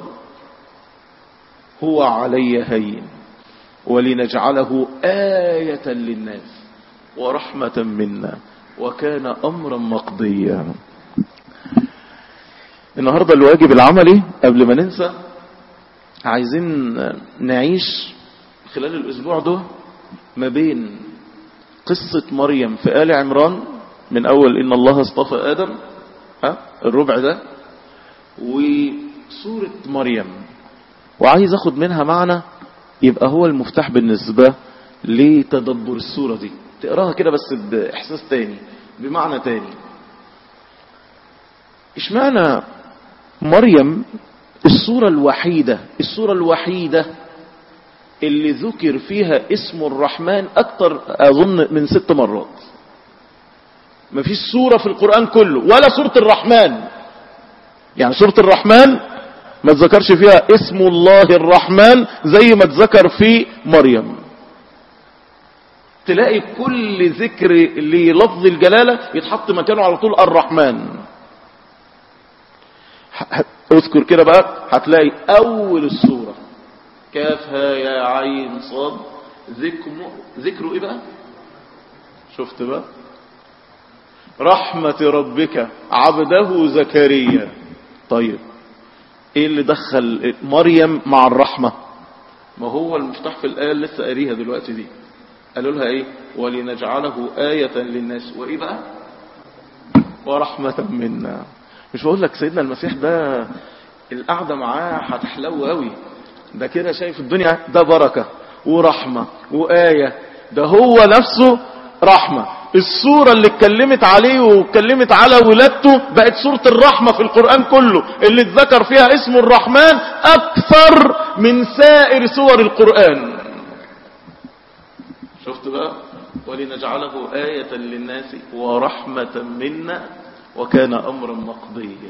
هو علي هين ولنجعله آية للناس ورحمة منا وكان أمرا مقضيا النهاردة الواجب العملي قبل ما ننسى عايزين نعيش خلال الأسبوع ده ما بين قصة مريم في آل عمران من أول إن الله اصطفى آدم ها الربع ده وسورة مريم وعايز أخد منها معنى يبقى هو المفتاح بالنسبة لتدبر السورة دي تقراها كده بس بإحساس تاني بمعنى تاني اشمعنى مريم الصورة الوحيدة الصورة الوحيدة اللي ذكر فيها اسم الرحمن أكتر أظن من ست مرات ما فيش سورة في القرآن كله ولا سورة الرحمن يعني سورة الرحمن ما تذكرش فيها اسم الله الرحمن زي ما تذكر في مريم تلاقي كل ذكر للفظ الجلالة يتحط مكانه على طول الرحمن اذكر كده بقى هتلاقي اول السورة كافها يا عين صاد ذكر ذكر ايه بقى شفت بقى رحمة ربك عبده زكريا طيب ايه اللي دخل مريم مع الرحمة ما هو المفتاح في الآية اللي لسه قاريها دلوقتي دي قالوا لها ايه ولنجعله آية للناس وايه بقى ورحمة منا مش بقول لك سيدنا المسيح ده القعدة معاه هتحلو قوي ده كده شايف الدنيا ده بركة ورحمة وآية ده هو نفسه رحمة الصورة اللي اتكلمت عليه واتكلمت على ولادته بقت صورة الرحمة في القرآن كله اللي اتذكر فيها اسم الرحمن أكثر من سائر سور القرآن شفت بقى ولنجعله آية للناس ورحمة منا وكان أمرا مقضيا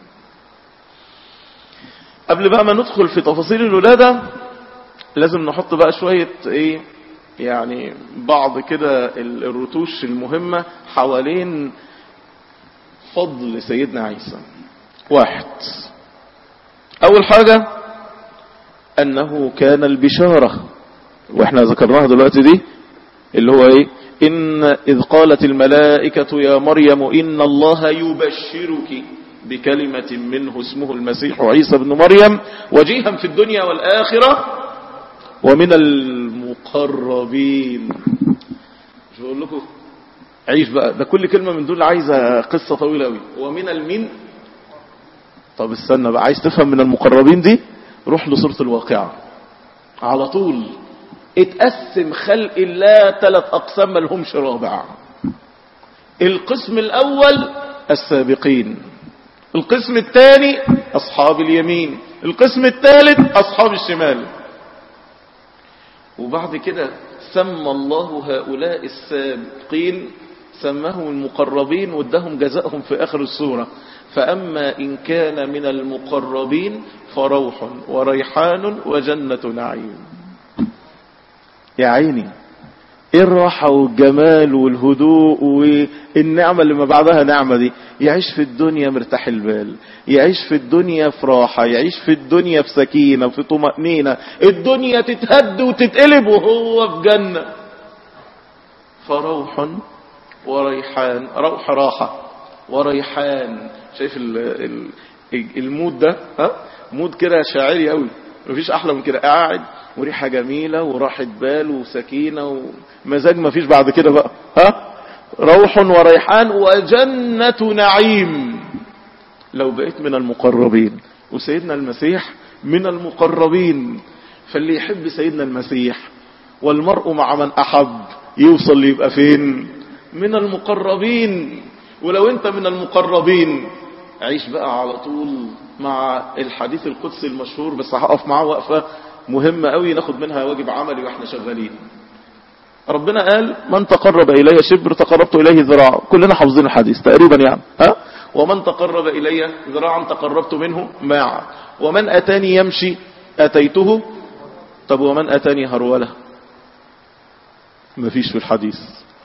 قبل بقى ما ندخل في تفاصيل الولادة لازم نحط بقى شوية ايه يعني بعض كده الرتوش المهمة حوالين فضل سيدنا عيسى واحد اول حاجة انه كان البشارة واحنا ذكرناها دلوقتي دي اللي هو ايه ان اذ قالت الملائكة يا مريم ان الله يبشرك بكلمة منه اسمه المسيح عيسى بن مريم وجيها في الدنيا والآخرة ومن المقربين مش بقول لكم عيش بقى ده كل كلمة من دول عايزة قصة طويلة قوي ومن المين طب استنى بقى عايز تفهم من المقربين دي روح لسورة الواقعة على طول اتقسم خلق الله ثلاث أقسام ما لهمش رابع القسم الأول السابقين القسم الثاني أصحاب اليمين القسم الثالث أصحاب الشمال وبعد كده سمى الله هؤلاء السابقين سماهم المقربين وادهم جزاءهم في آخر السورة فأما إن كان من المقربين فروح وريحان وجنة نعيم يا عيني ايه الراحة والجمال والهدوء والنعمة اللي ما بعدها نعمة دي يعيش في الدنيا مرتاح البال يعيش في الدنيا في راحة يعيش في الدنيا في سكينة في طمأنينة الدنيا تتهد وتتقلب وهو في جنة فروح وريحان روح راحة وريحان شايف ال ال المود ده ها مود كده شاعري قوي مفيش احلى من كده قاعد وريحة جميلة وراحة بال وسكينة ومزاج مفيش بعد كده بقى ها روح وريحان وجنة نعيم لو بقيت من المقربين وسيدنا المسيح من المقربين فاللي يحب سيدنا المسيح والمرء مع من أحب يوصل ليبقى فين من المقربين ولو انت من المقربين عيش بقى على طول مع الحديث القدسي المشهور بس هقف معاه وقفة مهمة قوي ناخد منها واجب عملي واحنا شغالين ربنا قال من تقرب إلي شبر تقربت إليه ذراع كلنا حافظين الحديث تقريبا يعني ها ومن تقرب إلي ذراعا تقربت منه باعا ومن أتاني يمشي أتيته طب ومن أتاني هرولة مفيش في الحديث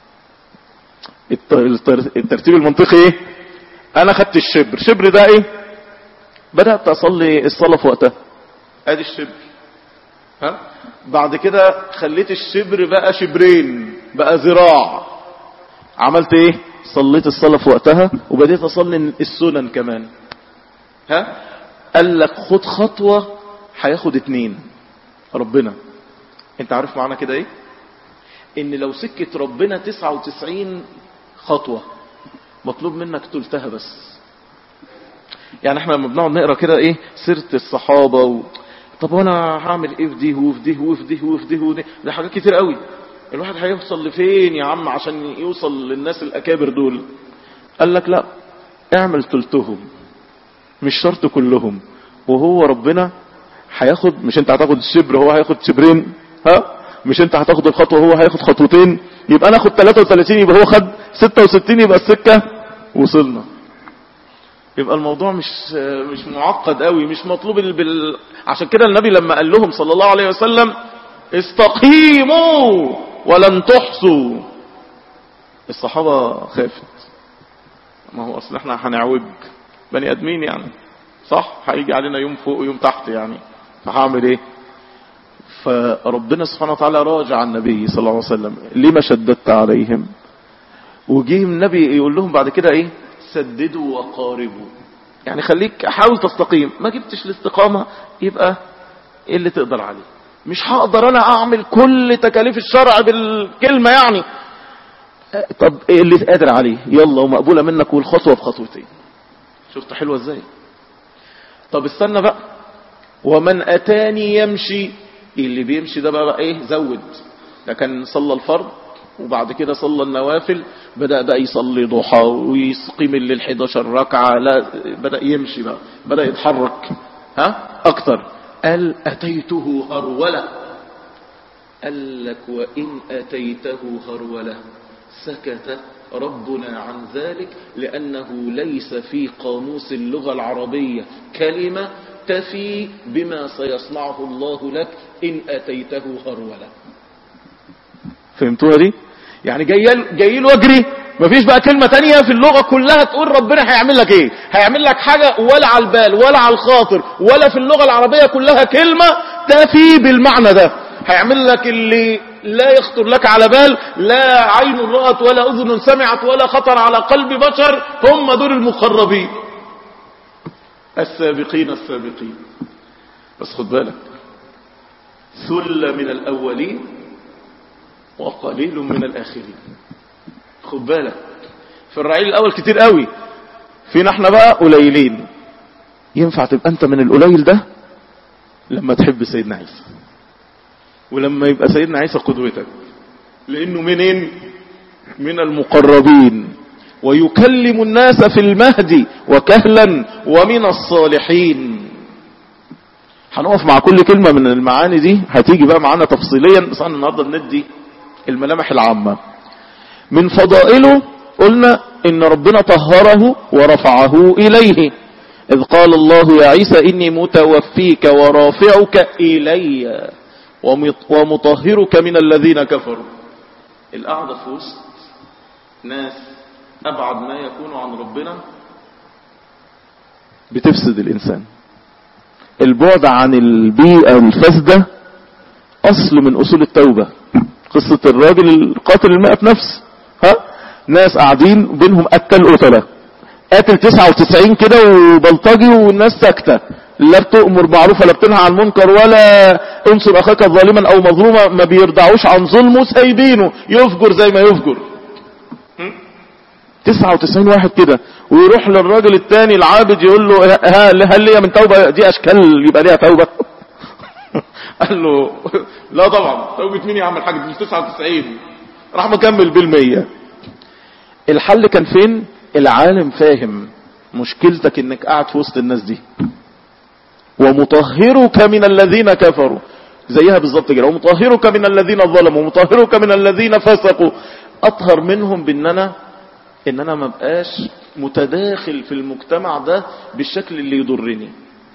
الترتيب المنطقي ايه انا خدت الشبر شبر ده ايه بدأت اصلي الصلاة في وقتها ادي الشبر ها بعد كده خليت الشبر بقى شبرين بقى ذراع عملت ايه صليت الصلاة في وقتها وبديت اصلي السنن كمان ها قال لك خد خطوة هياخد اتنين ربنا انت عارف معنى كده ايه ان لو سكة ربنا 99 خطوة مطلوب منك تلتها بس يعني احنا لما بنقعد نقرا كده ايه سيره الصحابه و... طب وانا هعمل ايه في دي وفي دي وفي دي وفي دي وفي دي ده حاجات كتير قوي الواحد هيوصل لفين يا عم عشان يوصل للناس الاكابر دول قال لك لا اعمل تلتهم مش شرط كلهم وهو ربنا هياخد مش انت هتاخد الشبر هو هياخد شبرين ها مش انت هتاخد الخطوه هو هياخد خطوتين يبقى انا اخد 33 يبقى هو خد 66 يبقى السكه وصلنا يبقى الموضوع مش مش معقد قوي مش مطلوب بال... عشان كده النبي لما قال لهم صلى الله عليه وسلم استقيموا ولن تحصوا الصحابة خافت ما هو اصل احنا هنعوج بني ادمين يعني صح هيجي علينا يوم فوق ويوم تحت يعني فهعمل ايه فربنا سبحانه وتعالى راجع النبي صلى الله عليه وسلم لما شددت عليهم وجه النبي يقول لهم بعد كده ايه سددوا وقاربوا يعني خليك حاول تستقيم ما جبتش الاستقامة يبقى ايه اللي تقدر عليه مش هقدر انا اعمل كل تكاليف الشرع بالكلمة يعني آه، طب ايه اللي قادر عليه يلا ومقبولة منك والخطوة بخطوتين شفت حلوة ازاي طب استنى بقى ومن اتاني يمشي اللي بيمشي ده بقى, بقى ايه زود ده كان صلى الفرض وبعد كده صلى النوافل بدأ بقى يصلي ضحى ويقيم الليل 11 ركعة لا بدأ يمشي بقى بدأ يتحرك ها أكتر قال أتيته هرولة قال لك وإن أتيته هرولة سكت ربنا عن ذلك لأنه ليس في قاموس اللغة العربية كلمة تفي بما سيصنعه الله لك إن أتيته هرولة فهمتوها دي يعني جاي جاي له اجري مفيش بقى كلمة تانية في اللغة كلها تقول ربنا هيعمل لك ايه هيعمل لك حاجة ولا على البال ولا على الخاطر ولا في اللغة العربية كلها كلمة تفي بالمعنى ده هيعمل لك اللي لا يخطر لك على بال لا عين رأت ولا أذن سمعت ولا خطر على قلب بشر هم دول المقربين السابقين السابقين بس خد بالك ثل من الأولين وقليل من الآخرين خد بالك في الرعيل الأول كتير قوي فينا احنا بقى قليلين ينفع تبقى انت من القليل ده لما تحب سيدنا عيسى ولما يبقى سيدنا عيسى قدوتك لانه منين من المقربين ويكلم الناس في المهد وكهلا ومن الصالحين هنقف مع كل كلمة من المعاني دي هتيجي بقى معانا تفصيليا بس انا النهارده بندي الملامح العامة من فضائله قلنا ان ربنا طهره ورفعه اليه اذ قال الله يا عيسى اني متوفيك ورافعك الي ومطهرك من الذين كفروا القعدة في وسط ناس ابعد ما يكون عن ربنا بتفسد الانسان البعد عن البيئة الفاسدة اصل من اصول التوبة قصة الراجل القاتل المئة نفس ها ناس قاعدين بينهم قتل قتلة قاتل 99 كده وبلطجي والناس ساكتة لا بتؤمر معروفة لا بتنهى عن المنكر ولا انصر اخاك ظالما او مظلوما ما بيرضعوش عن ظلمه سايبينه يفجر زي ما يفجر 99 واحد كده ويروح للراجل التاني العابد يقول له ها هل ليا من توبة دي اشكال يبقى ليها توبة قال له لا طبعا توبة مين يا عم الحاج دي 99 راح مكمل بالمية الحل كان فين العالم فاهم مشكلتك انك قاعد في وسط الناس دي ومطهرك من الذين كفروا زيها بالظبط كده ومطهرك من الذين ظلموا ومطهرك من الذين فسقوا اطهر منهم بان انا ان انا ما بقاش متداخل في المجتمع ده بالشكل اللي يضرني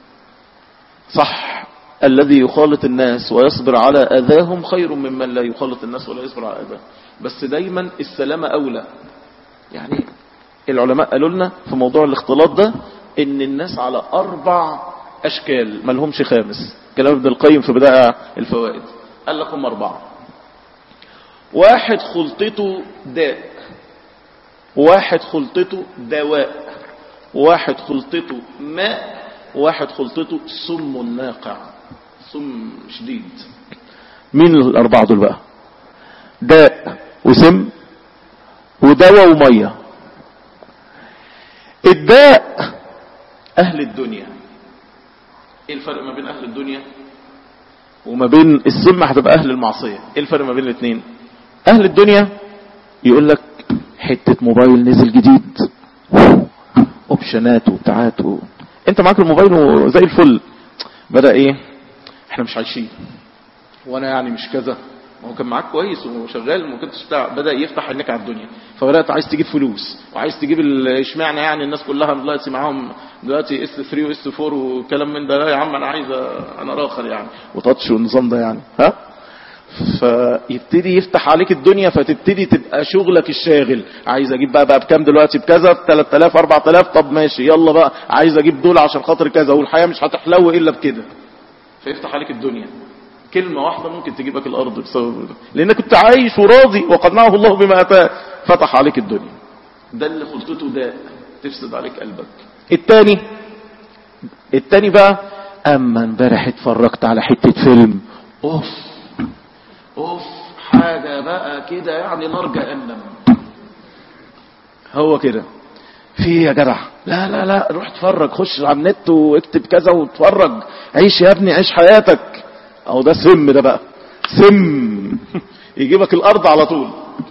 صح الذي يخالط الناس ويصبر على اذاهم خير ممن لا يخالط الناس ولا يصبر على اذاهم بس دايما السلامة اولى يعني العلماء قالوا لنا في موضوع الاختلاط ده ان الناس على اربع اشكال ما لهمش خامس كلام ابن القيم في بداية الفوائد قال لكم اربعة واحد خلطته داء واحد خلطته دواء واحد خلطته ماء واحد خلطته سم ناقع سم شديد مين الاربعة دول بقى داء وسم ودواء ومية الداء اهل الدنيا ايه الفرق ما بين اهل الدنيا وما بين السم هتبقى اهل المعصية ايه الفرق ما بين الاثنين اهل الدنيا يقول لك حتة موبايل نزل جديد اوبشنات وبتاعات و... انت معاك الموبايل وزي الفل بدأ ايه احنا مش عايشين وانا يعني مش كذا ما هو كان معاك كويس وشغال ما كنتش بتاع بدا يفتح عينيك على الدنيا فبدات عايز تجيب فلوس وعايز تجيب اشمعنى يعني الناس كلها دلوقتي معاهم دلوقتي اس 3 واس 4 وكلام من ده لا يا عم انا عايز انا راخر يعني وتاتش والنظام ده يعني ها فيبتدي يفتح عليك الدنيا فتبتدي تبقى شغلك الشاغل عايز اجيب بقى بقى بكام دلوقتي بكذا 3000 4000 طب ماشي يلا بقى عايز اجيب دول عشان خاطر كذا والحياه مش هتحلو الا بكده فيفتح عليك الدنيا كلمة واحدة ممكن تجيبك الأرض بسبب ده لأنك كنت عايش وراضي وقد معه الله بما أتاه فتح عليك الدنيا ده اللي خلطته داء تفسد عليك قلبك التاني التاني بقى اما امبارح اتفرجت على حتة فيلم اوف اوف حاجة بقى كده يعني نار جهنم هو كده في إيه يا جدع لا لا لا روح اتفرج خش على النت واكتب كذا واتفرج عيش يا ابني عيش حياتك اهو ده سم ده بقى سم يجيبك الارض على طول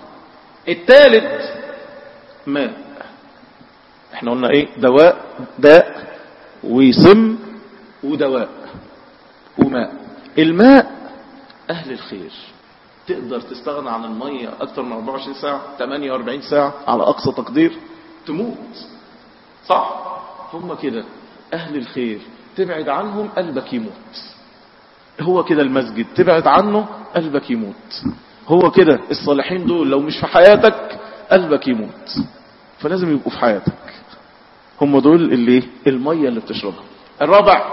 التالت ماء احنا قلنا ايه دواء داء وسم ودواء وماء الماء اهل الخير تقدر تستغنى عن المية اكتر من 24 ساعة 48 ساعة على اقصى تقدير تموت صح هم كده اهل الخير تبعد عنهم قلبك يموت هو كده المسجد تبعد عنه قلبك يموت هو كده الصالحين دول لو مش في حياتك قلبك يموت فلازم يبقوا في حياتك هم دول اللي المية اللي بتشربها الرابع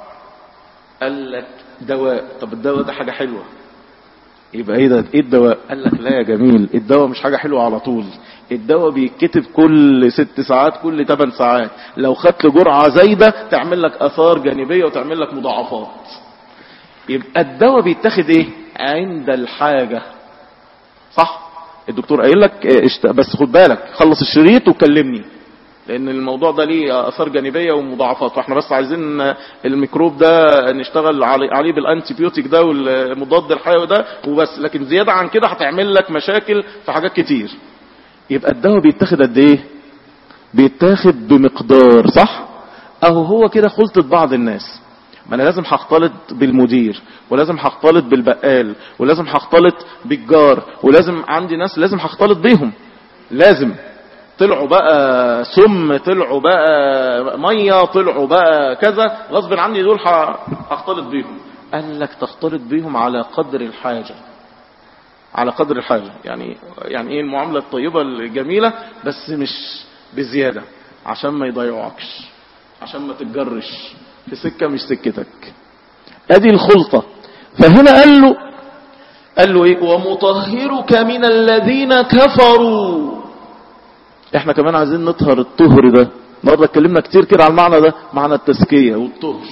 قال لك دواء طب الدواء ده حاجة حلوة يبقى ايه ده ايه الدواء قال لك لا يا جميل الدواء مش حاجة حلوة على طول الدواء بيتكتب كل ست ساعات كل ثمان ساعات لو خدت جرعة زايدة تعمل لك اثار جانبية وتعمل لك مضاعفات يبقى الدواء بيتاخد ايه عند الحاجة صح الدكتور قايل لك إيه، اشت- بس خد بالك خلص الشريط وكلمني لان الموضوع ده ليه اثار جانبيه ومضاعفات واحنا بس عايزين الميكروب ده نشتغل علي- عليه بالانتيبيوتيك ده والمضاد الحيوي ده وبس لكن زياده عن كده هتعمل لك مشاكل في حاجات كتير يبقى الدواء بيتاخد قد ايه بيتاخد بمقدار صح اهو هو كده خلطة بعض الناس ما انا لازم هختلط بالمدير ولازم هختلط بالبقال ولازم هختلط بالجار ولازم عندي ناس لازم هختلط بيهم لازم طلعوا بقى سم طلعوا بقى ميه طلعوا بقى كذا غصب عني دول ه- هختلط بيهم قال لك تختلط بيهم على قدر الحاجه على قدر الحاجة يعني يعني ايه المعاملة الطيبة الجميلة بس مش بزيادة عشان ما يضيعوكش عشان ما تتجرش في سكة مش سكتك ادي الخلطة فهنا قال له قال له ايه ومطهرك من الذين كفروا احنا كمان عايزين نطهر الطهر ده النهارده اتكلمنا كتير كده على المعنى ده معنى التزكية والطهر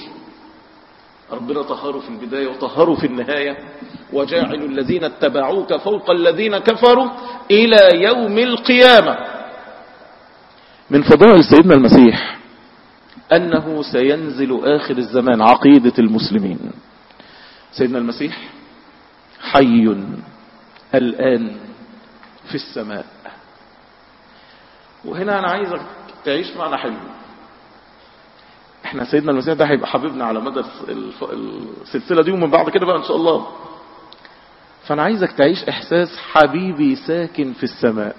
ربنا طهروا في البداية وطهروا في النهاية وجاعل الذين اتبعوك فوق الذين كفروا إلى يوم القيامة من فضائل سيدنا المسيح أنه سينزل آخر الزمان عقيدة المسلمين سيدنا المسيح حي الآن في السماء وهنا أنا عايزك تعيش معنا حلو احنا سيدنا المسيح ده هيبقى حبيبنا على مدى الف- السلسلة دي ومن بعد كده بقى ان شاء الله فانا عايزك تعيش احساس حبيبي ساكن في السماء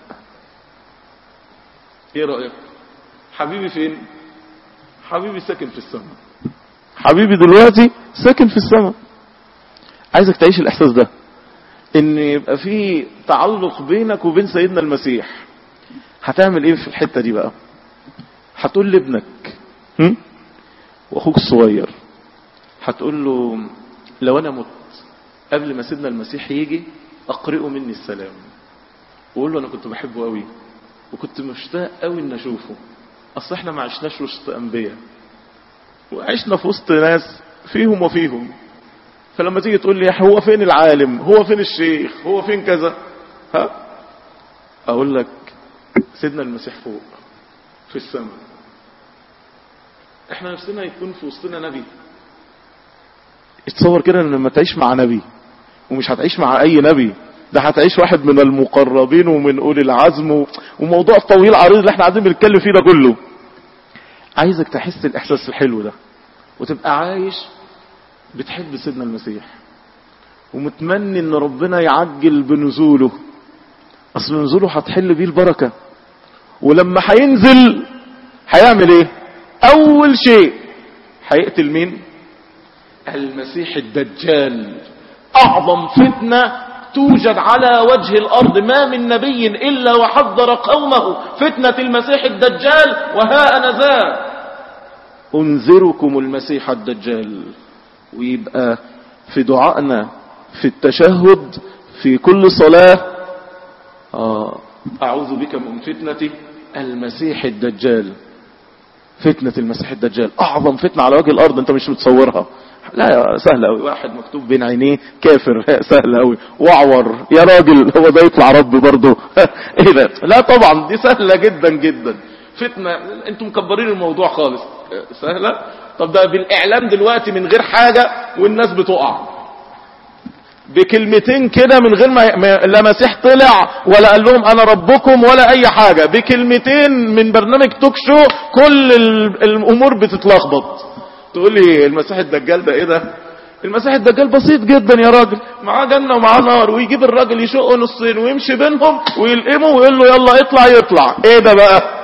ايه رأيك حبيبي فين حبيبي ساكن في السماء حبيبي دلوقتي ساكن في السماء عايزك تعيش الاحساس ده ان يبقى في تعلق بينك وبين سيدنا المسيح هتعمل ايه في الحتة دي بقى هتقول لابنك هم؟ واخوك الصغير هتقول له لو انا مت قبل ما سيدنا المسيح يجي اقرئه مني السلام وقول له انا كنت بحبه قوي وكنت مشتاق قوي ان اشوفه اصل احنا ما عشناش وسط انبياء وعشنا في وسط ناس فيهم وفيهم فلما تيجي تقول لي هو فين العالم هو فين الشيخ هو فين كذا ها اقول لك سيدنا المسيح فوق في السماء احنا نفسنا يكون في وسطنا نبي اتصور كده ان لما تعيش مع نبي ومش هتعيش مع اي نبي ده هتعيش واحد من المقربين ومن اولي العزم و- وموضوع طويل عريض اللي احنا قاعدين بنتكلم فيه ده كله عايزك تحس الاحساس الحلو ده وتبقى عايش بتحب سيدنا المسيح ومتمني ان ربنا يعجل بنزوله اصل نزوله هتحل بيه البركه ولما هينزل هيعمل ايه اول شيء هيقتل مين المسيح الدجال اعظم فتنة توجد على وجه الارض ما من نبي الا وحذر قومه فتنة المسيح الدجال وها انا ذا انذركم المسيح الدجال ويبقى في دعائنا في التشهد في كل صلاة آه أعوذ بك من فتنة المسيح الدجال فتنة المسيح الدجال أعظم فتنة على وجه الأرض أنت مش متصورها لا يا سهل أوي واحد مكتوب بين عينيه كافر سهل أوي وأعور يا راجل هو ده يطلع رب برضه إيه ده لا طبعا دي سهلة جدا جدا فتنة انتم مكبرين الموضوع خالص سهلة طب ده بالإعلام دلوقتي من غير حاجة والناس بتقع بكلمتين كده من غير ما ما- لا مسيح طلع ولا قال لهم انا ربكم ولا اي حاجة بكلمتين من برنامج توك شو كل ال- الامور بتتلخبط تقول لي المسيح الدجال ده ايه ده المسيح الدجال بسيط جدا يا راجل معاه جنة ومعاه نار ويجيب الراجل يشقه نصين ويمشي بينهم ويلقمه ويقول له يلا اطلع يطلع ايه ده بقى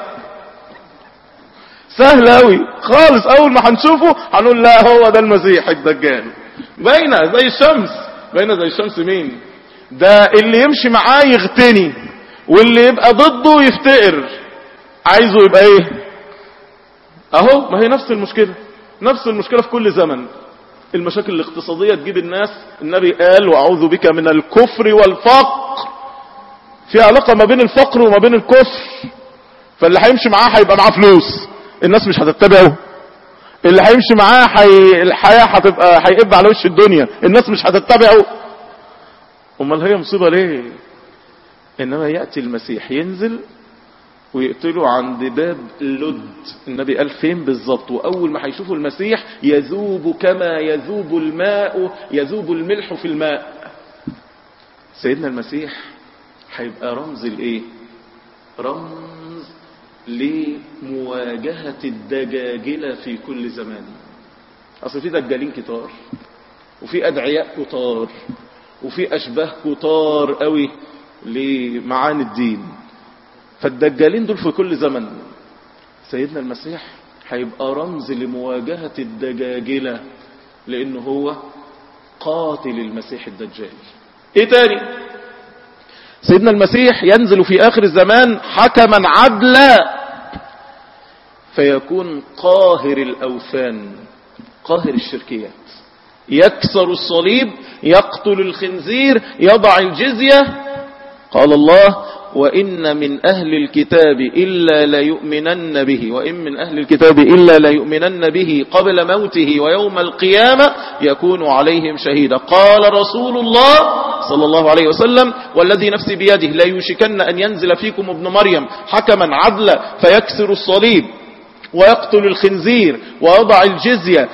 سهل قوي خالص اول ما هنشوفه هنقول لا هو ده المسيح الدجال باينه زي الشمس باينه زي الشمس مين ده اللي يمشي معاه يغتني واللي يبقى ضده يفتقر عايزه يبقى ايه اهو ما هي نفس المشكله نفس المشكله في كل زمن المشاكل الاقتصاديه تجيب الناس النبي قال واعوذ بك من الكفر والفقر في علاقه ما بين الفقر وما بين الكفر فاللي هيمشي معاه هيبقى معاه فلوس الناس مش هتتبعه اللي هيمشي معاه حي... الحياة هتبقى هيقب على وش الدنيا الناس مش هتتبعه امال هي مصيبة ليه انما يأتي المسيح ينزل ويقتلوا عند باب لد النبي قال فين بالظبط واول ما هيشوفوا المسيح يذوب كما يذوب الماء يذوب الملح في الماء سيدنا المسيح هيبقى رمز الايه رمز لمواجهة الدجاجلة في كل زمان أصل في دجالين كتار وفي أدعياء كتار وفي أشباه كتار قوي لمعاني الدين فالدجالين دول في كل زمن سيدنا المسيح هيبقى رمز لمواجهة الدجاجلة لأنه هو قاتل المسيح الدجال ايه تاني سيدنا المسيح ينزل في آخر الزمان حكما عدلا فيكون قاهر الأوثان قاهر الشركيات يكسر الصليب يقتل الخنزير يضع الجزية قال الله وإن من أهل الكتاب إلا ليؤمنن به وإن من أهل الكتاب إلا ليؤمنن به قبل موته ويوم القيامة يكون عليهم شهيدا قال رسول الله صلى الله عليه وسلم والذي نفسي بيده لا يوشكن أن ينزل فيكم ابن مريم حكما عدلا فيكسر الصليب ويقتل الخنزير ويضع الجزية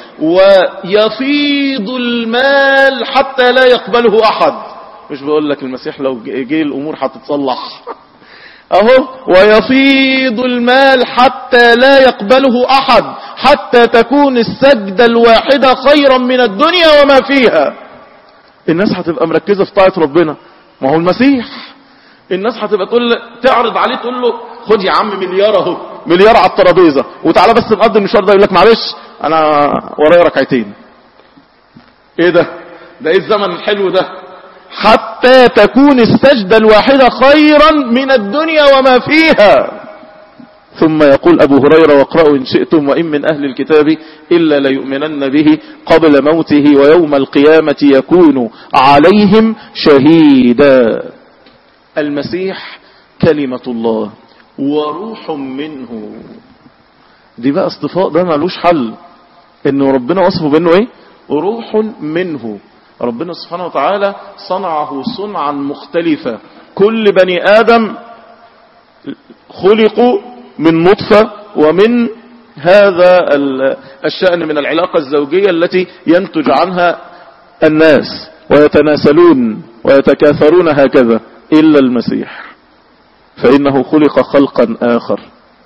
ويفيض المال حتى لا يقبله أحد مش بقول لك المسيح لو جه الأمور هتتصلح أهو ويفيض المال حتى لا يقبله أحد حتى تكون السجدة الواحدة خيرا من الدنيا وما فيها الناس هتبقى مركزة في طاعة ربنا ما هو المسيح الناس هتبقى تقول تعرض عليه تقول له خد يا عم مليار اهو مليار على الترابيزه وتعالى بس نقضي المشوار ده يقول لك معلش انا ورايا ركعتين ايه ده ده ايه الزمن الحلو ده حتى تكون السجدة الواحدة خيرا من الدنيا وما فيها ثم يقول أبو هريرة واقرأوا إن شئتم وإن من أهل الكتاب إلا ليؤمنن به قبل موته ويوم القيامة يكون عليهم شهيدا المسيح كلمة الله وروح منه دي بقى اصطفاء ده ملوش حل انه ربنا وصفه بانه ايه روح منه ربنا سبحانه وتعالى صنعه صنعا مختلفة كل بني آدم خلقوا من نطفة ومن هذا الشأن من العلاقة الزوجية التي ينتج عنها الناس ويتناسلون ويتكاثرون هكذا إلا المسيح فإنه خلق خلقا آخر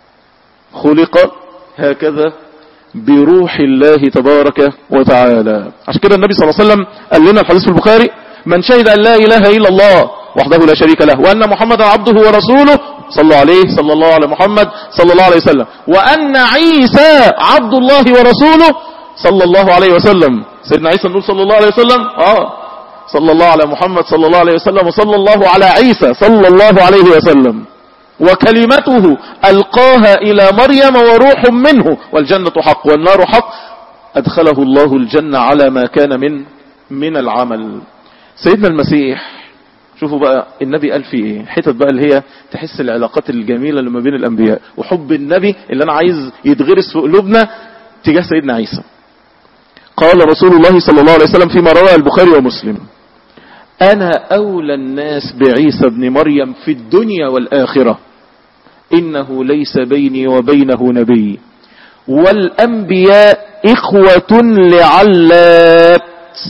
خلق هكذا بروح الله تبارك وتعالى عشان كده النبي صلى الله عليه وسلم قال لنا الحديث في البخاري من شهد أن لا إله إلا الله وحده لا شريك له وأن محمدا عبده ورسوله صلى عليه صلى الله على محمد صلى الله عليه وسلم وأن عيسى عبد الله ورسوله صلى الله عليه وسلم سيدنا عيسى نقول صلى الله عليه وسلم آه صلى الله على محمد صلى الله عليه وسلم وصلى الله على عيسى صلى الله عليه وسلم وكلمته ألقاها إلى مريم وروح منه والجنة حق والنار حق أدخله الله الجنة على ما كان من من العمل سيدنا المسيح شوفوا بقى النبي قال فيه ايه حتت بقى اللي هي تحس العلاقات الجميلة اللي ما بين الانبياء وحب النبي اللي انا عايز يتغرس في قلوبنا تجاه سيدنا عيسى قال رسول الله صلى الله عليه وسلم فيما روى البخاري ومسلم انا اولى الناس بعيسى ابن مريم في الدنيا والاخرة انه ليس بيني وبينه نبي والانبياء اخوة لعلات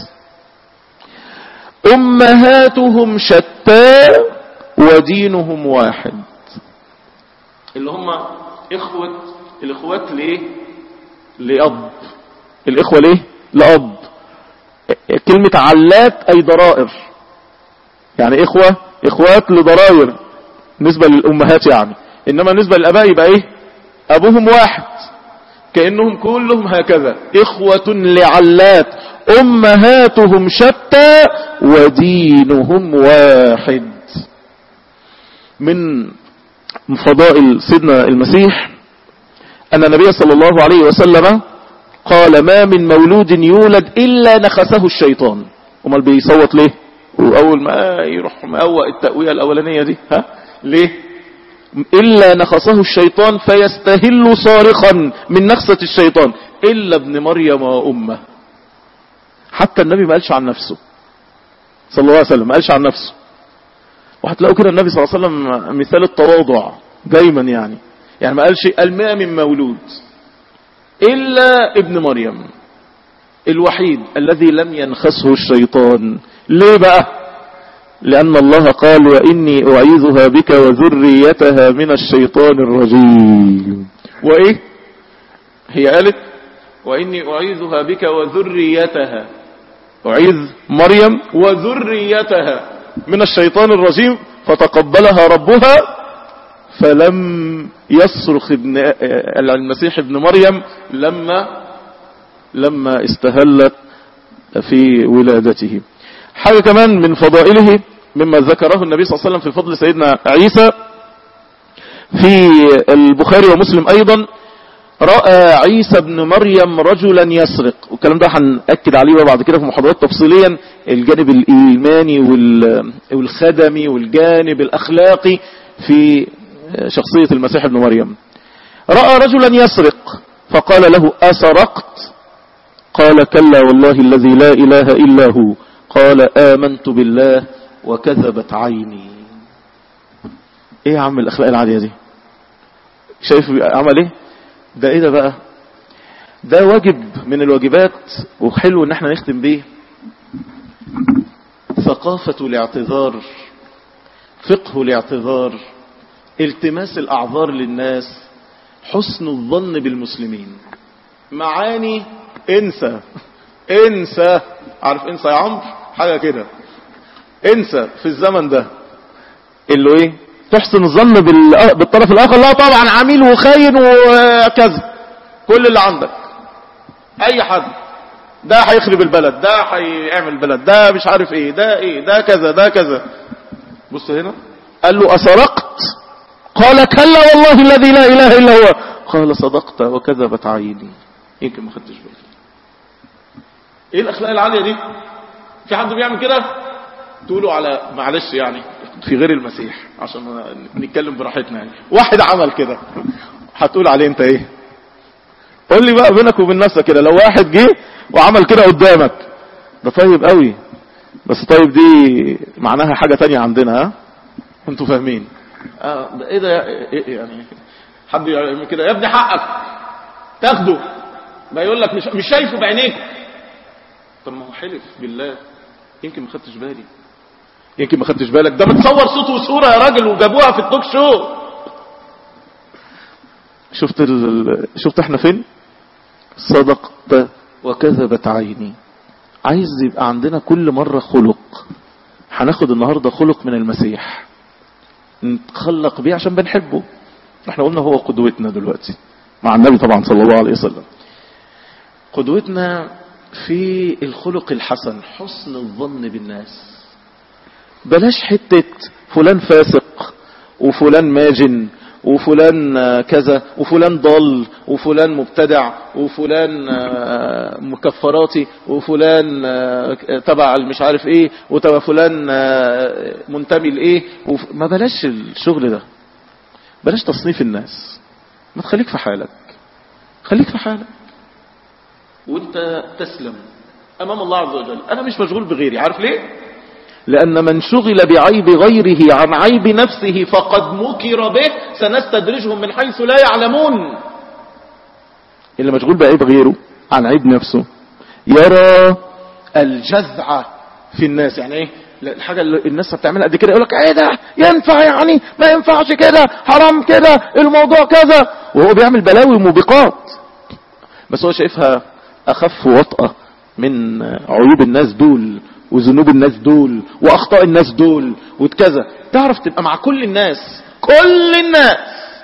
أمهاتهم شتى ودينهم واحد اللي هم إخوة الإخوات ليه لأب الإخوة ليه لأب كلمة علات أي ضرائر يعني إخوة إخوات لضرائر نسبة للأمهات يعني إنما نسبة للأباء يبقى إيه أبوهم واحد كأنهم كلهم هكذا إخوة لعلات أمهاتهم شتى ودينهم واحد من فضائل سيدنا المسيح أن النبي صلى الله عليه وسلم قال ما من مولود يولد إلا نخسه الشيطان امال بيصوت ليه وأول ما يروح مقوى التقوية الأولانية دي ها ليه إلا نخسه الشيطان فيستهل صارخا من نخسة الشيطان إلا ابن مريم وأمه حتى النبي ما قالش عن نفسه صلى الله عليه وسلم ما قالش عن نفسه وهتلاقوا كده النبي صلى الله عليه وسلم مثال التواضع دايما يعني يعني ما قالش قال ما من مولود إلا ابن مريم الوحيد الذي لم ينخسه الشيطان ليه بقى لأن الله قال وإني أعيذها بك وذريتها من الشيطان الرجيم وإيه هي قالت وإني أعيذها بك وذريتها أعيذ مريم وذريتها من الشيطان الرجيم فتقبلها ربها فلم يصرخ ابن المسيح ابن مريم لما لما استهلت في ولادته حاجة كمان من فضائله مما ذكره النبي صلى الله عليه وسلم في فضل سيدنا عيسى في البخاري ومسلم أيضا رأى عيسى بن مريم رجلا يسرق والكلام ده هنأكد عليه بقى بعد كده في محاضرات تفصيليا الجانب الإيماني والخدمي والجانب الأخلاقي في شخصية المسيح ابن مريم رأى رجلا يسرق فقال له أسرقت قال كلا والله الذي لا إله إلا هو قال آمنت بالله وكذبت عيني ايه يا عم الاخلاق العالية دي شايف عمل ايه ده ايه ده بقى ده واجب من الواجبات وحلو ان احنا نختم بيه ثقافة الاعتذار فقه الاعتذار التماس الاعذار للناس حسن الظن بالمسلمين معاني انسى انسى عارف انسى يا عمرو حاجة كده انسى في الزمن ده اللي ايه تحسن الظن بالطرف الاخر لا طبعا عميل وخاين وكذا كل اللي عندك اي حد ده هيخرب البلد ده هيعمل البلد ده مش عارف ايه ده ايه ده كذا ده كذا بص هنا قال له اسرقت قال كلا والله الذي لا اله الا هو قال صدقت وكذبت عيني يمكن ما خدتش بالك ايه الاخلاق العاليه دي في حد بيعمل كده تقولوا على معلش يعني في غير المسيح عشان نتكلم براحتنا يعني واحد عمل كده هتقول عليه انت ايه قول لي بقى بينك وبين نفسك كده لو واحد جه وعمل كده قدامك ده طيب قوي بس طيب دي معناها حاجة تانية عندنا ها انتوا فاهمين اه ده ايه ده إيه يعني حد يعمل كده يا ابني حقك تاخده ما يقول لك مش, مش شايفه بعينيك طب ما هو حلف بالله يمكن ما خدتش بالي يمكن ما خدتش بالك ده متصور صوت وصورة يا راجل وجابوها في التوك شو شفت ال... شفت احنا فين صدقت وكذبت عيني عايز يبقى عندنا كل مرة خلق هناخد النهاردة خلق من المسيح نتخلق بيه عشان بنحبه احنا قلنا هو قدوتنا دلوقتي مع النبي طبعا صلى الله عليه وسلم قدوتنا في الخلق الحسن حسن الظن بالناس بلاش حتة فلان فاسق وفلان ماجن وفلان آه، كذا وفلان ضل وفلان مبتدع وفلان آه، مكفراتي وفلان آه، تبع مش عارف ايه وتبع فلان آه، منتمي لايه وف- ما بلاش الشغل ده بلاش تصنيف الناس ما تخليك في حالك خليك في حالك وانت تسلم امام الله عز وجل انا مش مشغول بغيري عارف ليه لأن من شغل بعيب غيره عن عيب نفسه فقد مكر به سنستدرجهم من حيث لا يعلمون اللي مشغول بعيب غيره عن عيب نفسه يرى الجزعة في الناس يعني ايه لا، الحاجة اللي الناس بتعملها قد كده يقول لك ايه ده ينفع يعني ما ينفعش كده حرام كده الموضوع كذا وهو بيعمل بلاوي وموبقات بس هو شايفها اخف وطأة من عيوب الناس دول وذنوب الناس دول واخطاء الناس دول وكذا تعرف تبقى مع كل الناس كل الناس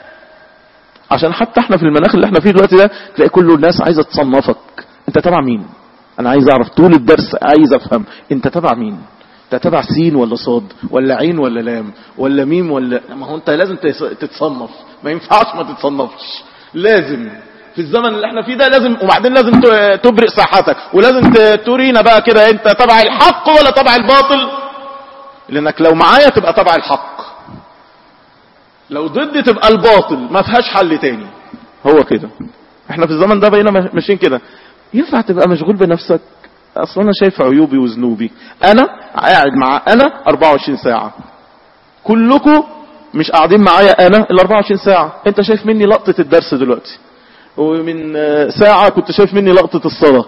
عشان حتى احنا في المناخ اللي احنا فيه دلوقتي ده تلاقي كل الناس عايزه تصنفك انت تبع مين انا عايز اعرف طول الدرس عايز افهم انت تبع مين انت تبع سين ولا صاد ولا عين ولا لام ولا ميم ولا ما هو انت لازم تس- تتصنف ما ينفعش ما تتصنفش لازم في الزمن اللي احنا فيه ده لازم وبعدين لازم ت- تبرئ ساحتك ولازم ت- تورينا بقى كده انت تبع الحق ولا تبع الباطل لانك لو معايا تبقى تبع الحق لو ضدي تبقى الباطل ما فيهاش حل تاني هو كده احنا في الزمن ده بقينا ماشيين كده ينفع تبقى مشغول بنفسك اصلا انا شايف عيوبي وذنوبي انا قاعد مع انا 24 ساعة كلكم مش قاعدين معايا انا ال 24 ساعة انت شايف مني لقطة الدرس دلوقتي ومن آه، ساعة كنت شايف مني لقطة الصلاة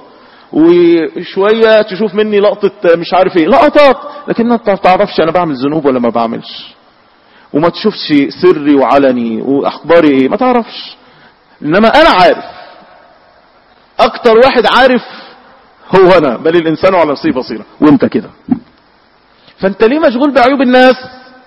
وشوية تشوف مني لقطة آه، مش عارف ايه لقطات لكن انت ما تعرفش انا بعمل ذنوب ولا ما بعملش وما تشوفش سري وعلني واخباري ايه ما تعرفش انما انا عارف اكتر واحد عارف هو انا بل الانسان على نفسه بصيرة وانت كده فانت ليه مشغول بعيوب الناس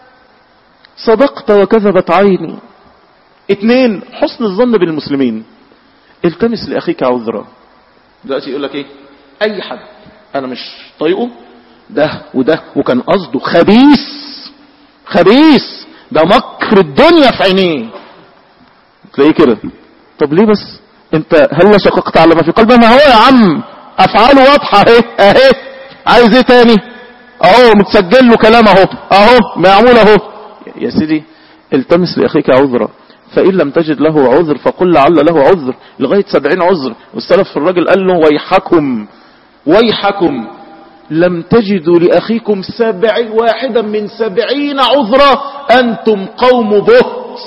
صدقت وكذبت عيني اتنين حسن الظن بالمسلمين التمس لاخيك عذرا دلوقتي يقول لك ايه اي حد انا مش طايقه ده وده وكان قصده خبيث خبيث ده مكر الدنيا في عينيه تلاقيه كده طب ليه بس انت هل شققت على ما في قلبه ما هو يا عم افعاله واضحه اهي اهي عايز ايه تاني اهو متسجل له كلام اهو اهو معمول اهو يا سيدي التمس لاخيك عذرا فإن لم تجد له عذر فقل لعل له عذر لغاية سبعين عذر والسلف في الراجل قال له ويحكم ويحكم لم تجدوا لأخيكم سبع واحدا من سبعين عذرا أنتم قوم بهت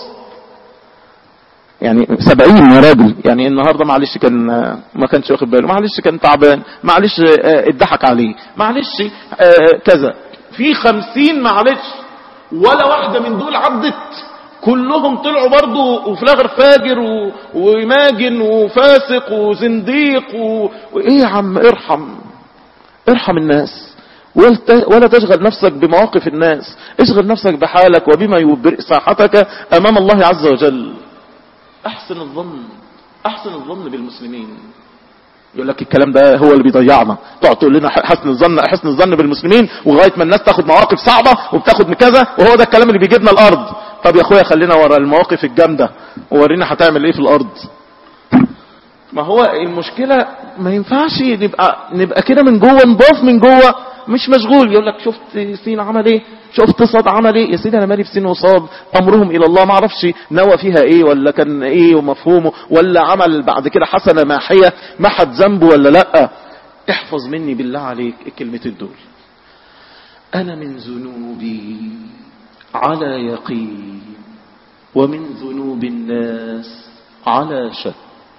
يعني سبعين يا راجل يعني النهاردة معلش كان ما كانش واخد باله معلش كان تعبان معلش آه، اتضحك عليه معلش آه، كذا في خمسين معلش ولا واحدة من دول عدت كلهم طلعوا برضو وفي الاخر فاجر و... وماجن وفاسق وزنديق و... وايه يا عم ارحم ارحم الناس ولا ت- ولا تشغل نفسك بمواقف الناس اشغل نفسك بحالك وبما يبرئ ساحتك امام الله عز وجل احسن الظن احسن الظن بالمسلمين يقول لك الكلام ده هو اللي بيضيعنا تقعد تقول لنا حسن الظن حسن الظن بالمسلمين ولغايه ما الناس تاخد مواقف صعبه وبتاخد من كذا وهو ده الكلام اللي بيجيبنا الارض طب يا اخويا خلينا ورا المواقف الجامده وورينا هتعمل ايه في الارض ما هو المشكله ما ينفعش نبقى نبقى كده من جوه نضاف من جوه مش مشغول يقول لك شفت سين عمل ايه شفت صاد عمل ايه يا سيدي انا مالي في سين وصاد امرهم الى الله ما اعرفش نوى فيها ايه ولا كان ايه ومفهومه ولا عمل بعد كده حسنه ماحيه محت ذنبه ولا لا احفظ مني بالله عليك الكلمتين دول انا من ذنوبي على يقين ومن ذنوب الناس على شك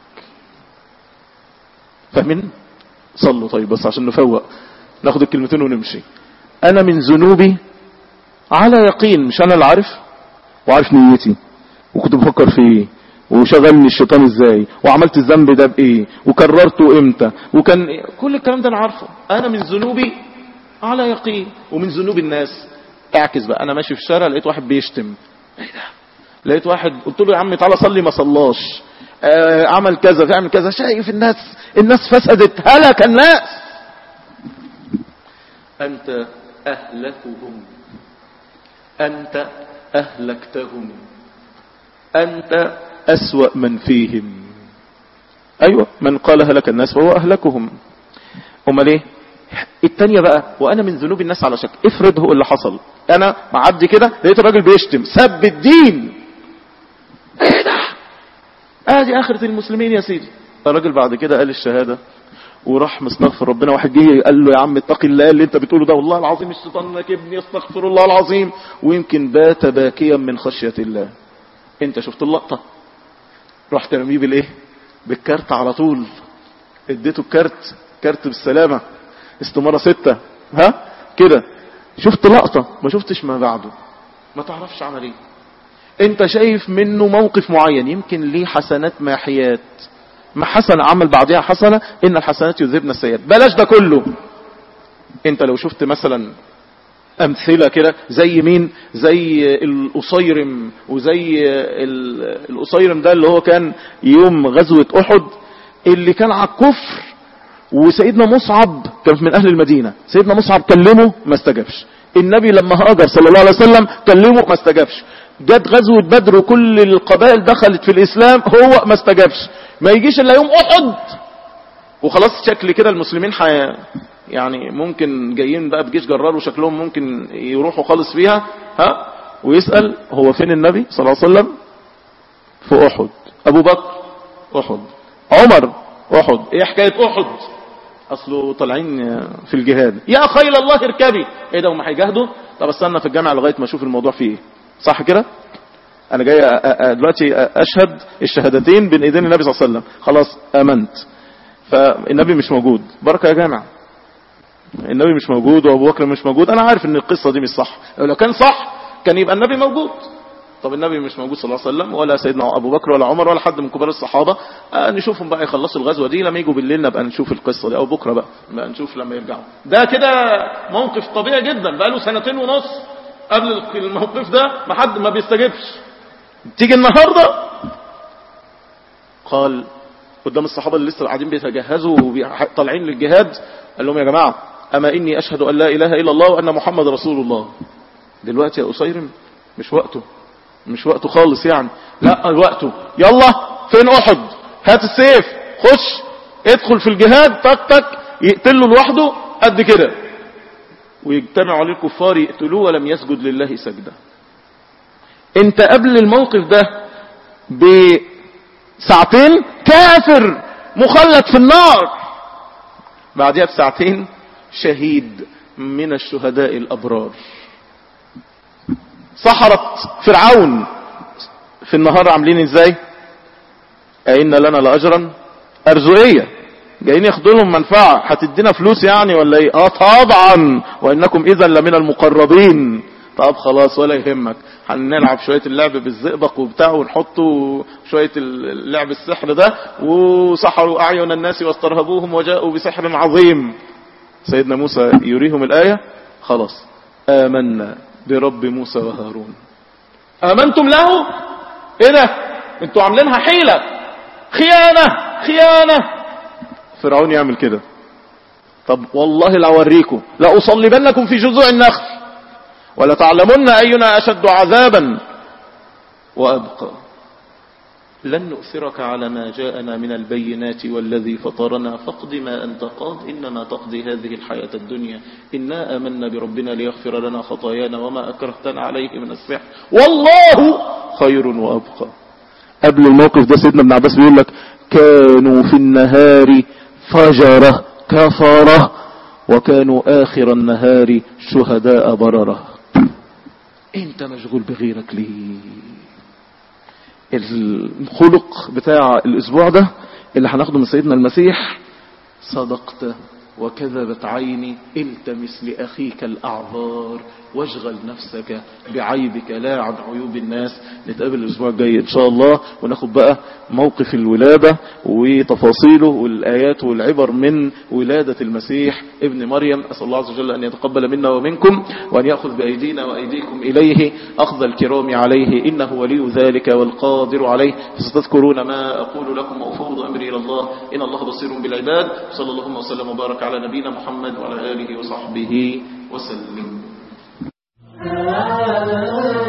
فاهمين صلوا طيب بس عشان نفوق ناخد الكلمتين ونمشي انا من ذنوبي على يقين مش انا اللي عارف وعارف نيتي وكنت بفكر في ايه وشغلني الشيطان ازاي وعملت الذنب ده بايه وكررته امتى وكان إيه؟ كل الكلام ده انا عارفه انا من ذنوبي على يقين ومن ذنوب الناس اعكس بقى انا ماشي في الشارع لقيت واحد بيشتم ايه ده لقيت واحد قلت له يا عم تعالى صلي ما صلاش آه عمل كذا بيعمل كذا شايف الناس الناس فسدت هلك الناس انت اهلكهم انت اهلكتهم أنت أسوأ من فيهم أيوة من قالها لك الناس فهو أهلكهم أمال إيه التانية بقى وأنا من ذنوب الناس على شك افرض هو اللي حصل أنا معدي كده لقيت الراجل بيشتم سب الدين ايه ده ادي اخرة المسلمين يا سيدي الراجل بعد كده قال الشهادة وراح مستغفر ربنا واحد جه قال له يا عم اتقي الله اللي انت بتقوله ده والله العظيم الشيطان راكبني استغفر الله العظيم ويمكن بات باكيا من خشية الله انت شفت اللقطة رحت رميه بالايه بالكارت على طول اديته الكارت كارت بالسلامة استمارة ستة ها كده شفت لقطة ما شفتش ما بعده ما تعرفش عمل ايه انت شايف منه موقف معين يمكن ليه حسنات ماحيات ما حسن عمل بعدها حسنة ان الحسنات يذهبن السيئات بلاش ده كله انت لو شفت مثلا امثلة كده زي مين زي القصيرم وزي ال- القصيرم ده اللي هو كان يوم غزوة احد اللي كان على الكفر وسيدنا مصعب كان من اهل المدينة سيدنا مصعب كلمه ما استجابش النبي لما هاجر صلى الله عليه وسلم كلمه ما استجابش جت غزوة بدر وكل القبائل دخلت في الاسلام هو ما استجابش ما يجيش الا يوم احد وخلاص شكل كده المسلمين حي... يعني ممكن جايين بقى بجيش جرار وشكلهم ممكن يروحوا خالص فيها ها ويسأل هو فين النبي صلى الله عليه وسلم في احد ابو بكر احد عمر احد ايه حكاية احد اصله طالعين في الجهاد يا خيل الله اركبي ايه ده هم هيجاهدوا طب استنى في الجامع لغايه ما اشوف الموضوع فيه ايه صح كده انا جاي أ- أ- دلوقتي اشهد الشهادتين بين ايدين النبي صلى الله عليه وسلم خلاص امنت فالنبي مش موجود بركه يا جامع النبي مش موجود وابو بكر مش موجود انا عارف ان القصه دي مش صح لو كان صح كان يبقى النبي موجود طب النبي مش موجود صلى الله عليه وسلم ولا سيدنا ابو بكر ولا عمر ولا حد من كبار الصحابه آه نشوفهم بقى يخلصوا الغزوه دي لما يجوا بالليل نبقى نشوف القصه دي او بكره بقى نبقى نشوف لما يرجعوا ده كده موقف طبيعي جدا بقى له سنتين ونص قبل الموقف ده ما حد ما بيستجبش تيجي النهارده قال قدام الصحابه اللي لسه قاعدين بيتجهزوا وطالعين للجهاد قال لهم يا جماعه اما اني اشهد ان لا اله الا الله وان محمد رسول الله دلوقتي يا اسيرم مش وقته مش وقته خالص يعني لا وقته يلا فين احد هات السيف خش ادخل في الجهاد تك تك يقتله لوحده قد كده ويجتمع عليه الكفار يقتلوه ولم يسجد لله سجدة انت قبل الموقف ده بساعتين كافر مخلد في النار بعدها بساعتين شهيد من الشهداء الأبرار سحرة فرعون في النهار عاملين ازاي أئن لنا لأجرا أرزقية جايين ياخدوا لهم منفعة هتدينا فلوس يعني ولا ايه اه طبعا وانكم اذا لمن المقربين طب خلاص ولا يهمك هنلعب شوية اللعب بالزئبق وبتاع ونحطه شوية اللعب السحر ده وسحروا أعين الناس واسترهبوهم وجاءوا بسحر عظيم سيدنا موسى يريهم الآية خلاص آمنا برب موسى وهارون آمنتم له ايه ده انتوا عاملينها حيلة خيانة خيانة فرعون يعمل كده طب والله لأوريكم لأصلبنكم في جذوع النخل ولتعلمن أينا أشد عذابا وأبقى لن نؤثرك على ما جاءنا من البينات والذي فطرنا فاقض ما أنت قاض إنما تقضي هذه الحياة الدنيا إنا آمنا بربنا ليغفر لنا خطايانا وما أكرهتنا عليه من السحر والله خير وأبقى قبل الموقف ده سيدنا ابن عباس بيقول لك كانوا في النهار فجرة كفرة وكانوا آخر النهار شهداء بررة انت مشغول بغيرك ليه الخلق بتاع الاسبوع ده اللي هناخده من سيدنا المسيح صدقت وكذبت عيني التمس لأخيك الأعذار واشغل نفسك بعيبك لا عن عيوب الناس نتقابل الأسبوع الجاي إن شاء الله وناخد بقى موقف الولادة وتفاصيله والآيات والعبر من ولادة المسيح ابن مريم أسأل الله عز وجل أن يتقبل منا ومنكم وأن يأخذ بأيدينا وأيديكم إليه أخذ الكرام عليه إنه ولي ذلك والقادر عليه فستذكرون ما أقول لكم وأفوض أمري إلى الله إن الله بصير بالعباد صلى الله وسلم وبارك على نبينا محمد وعلى آله وصحبه وسلم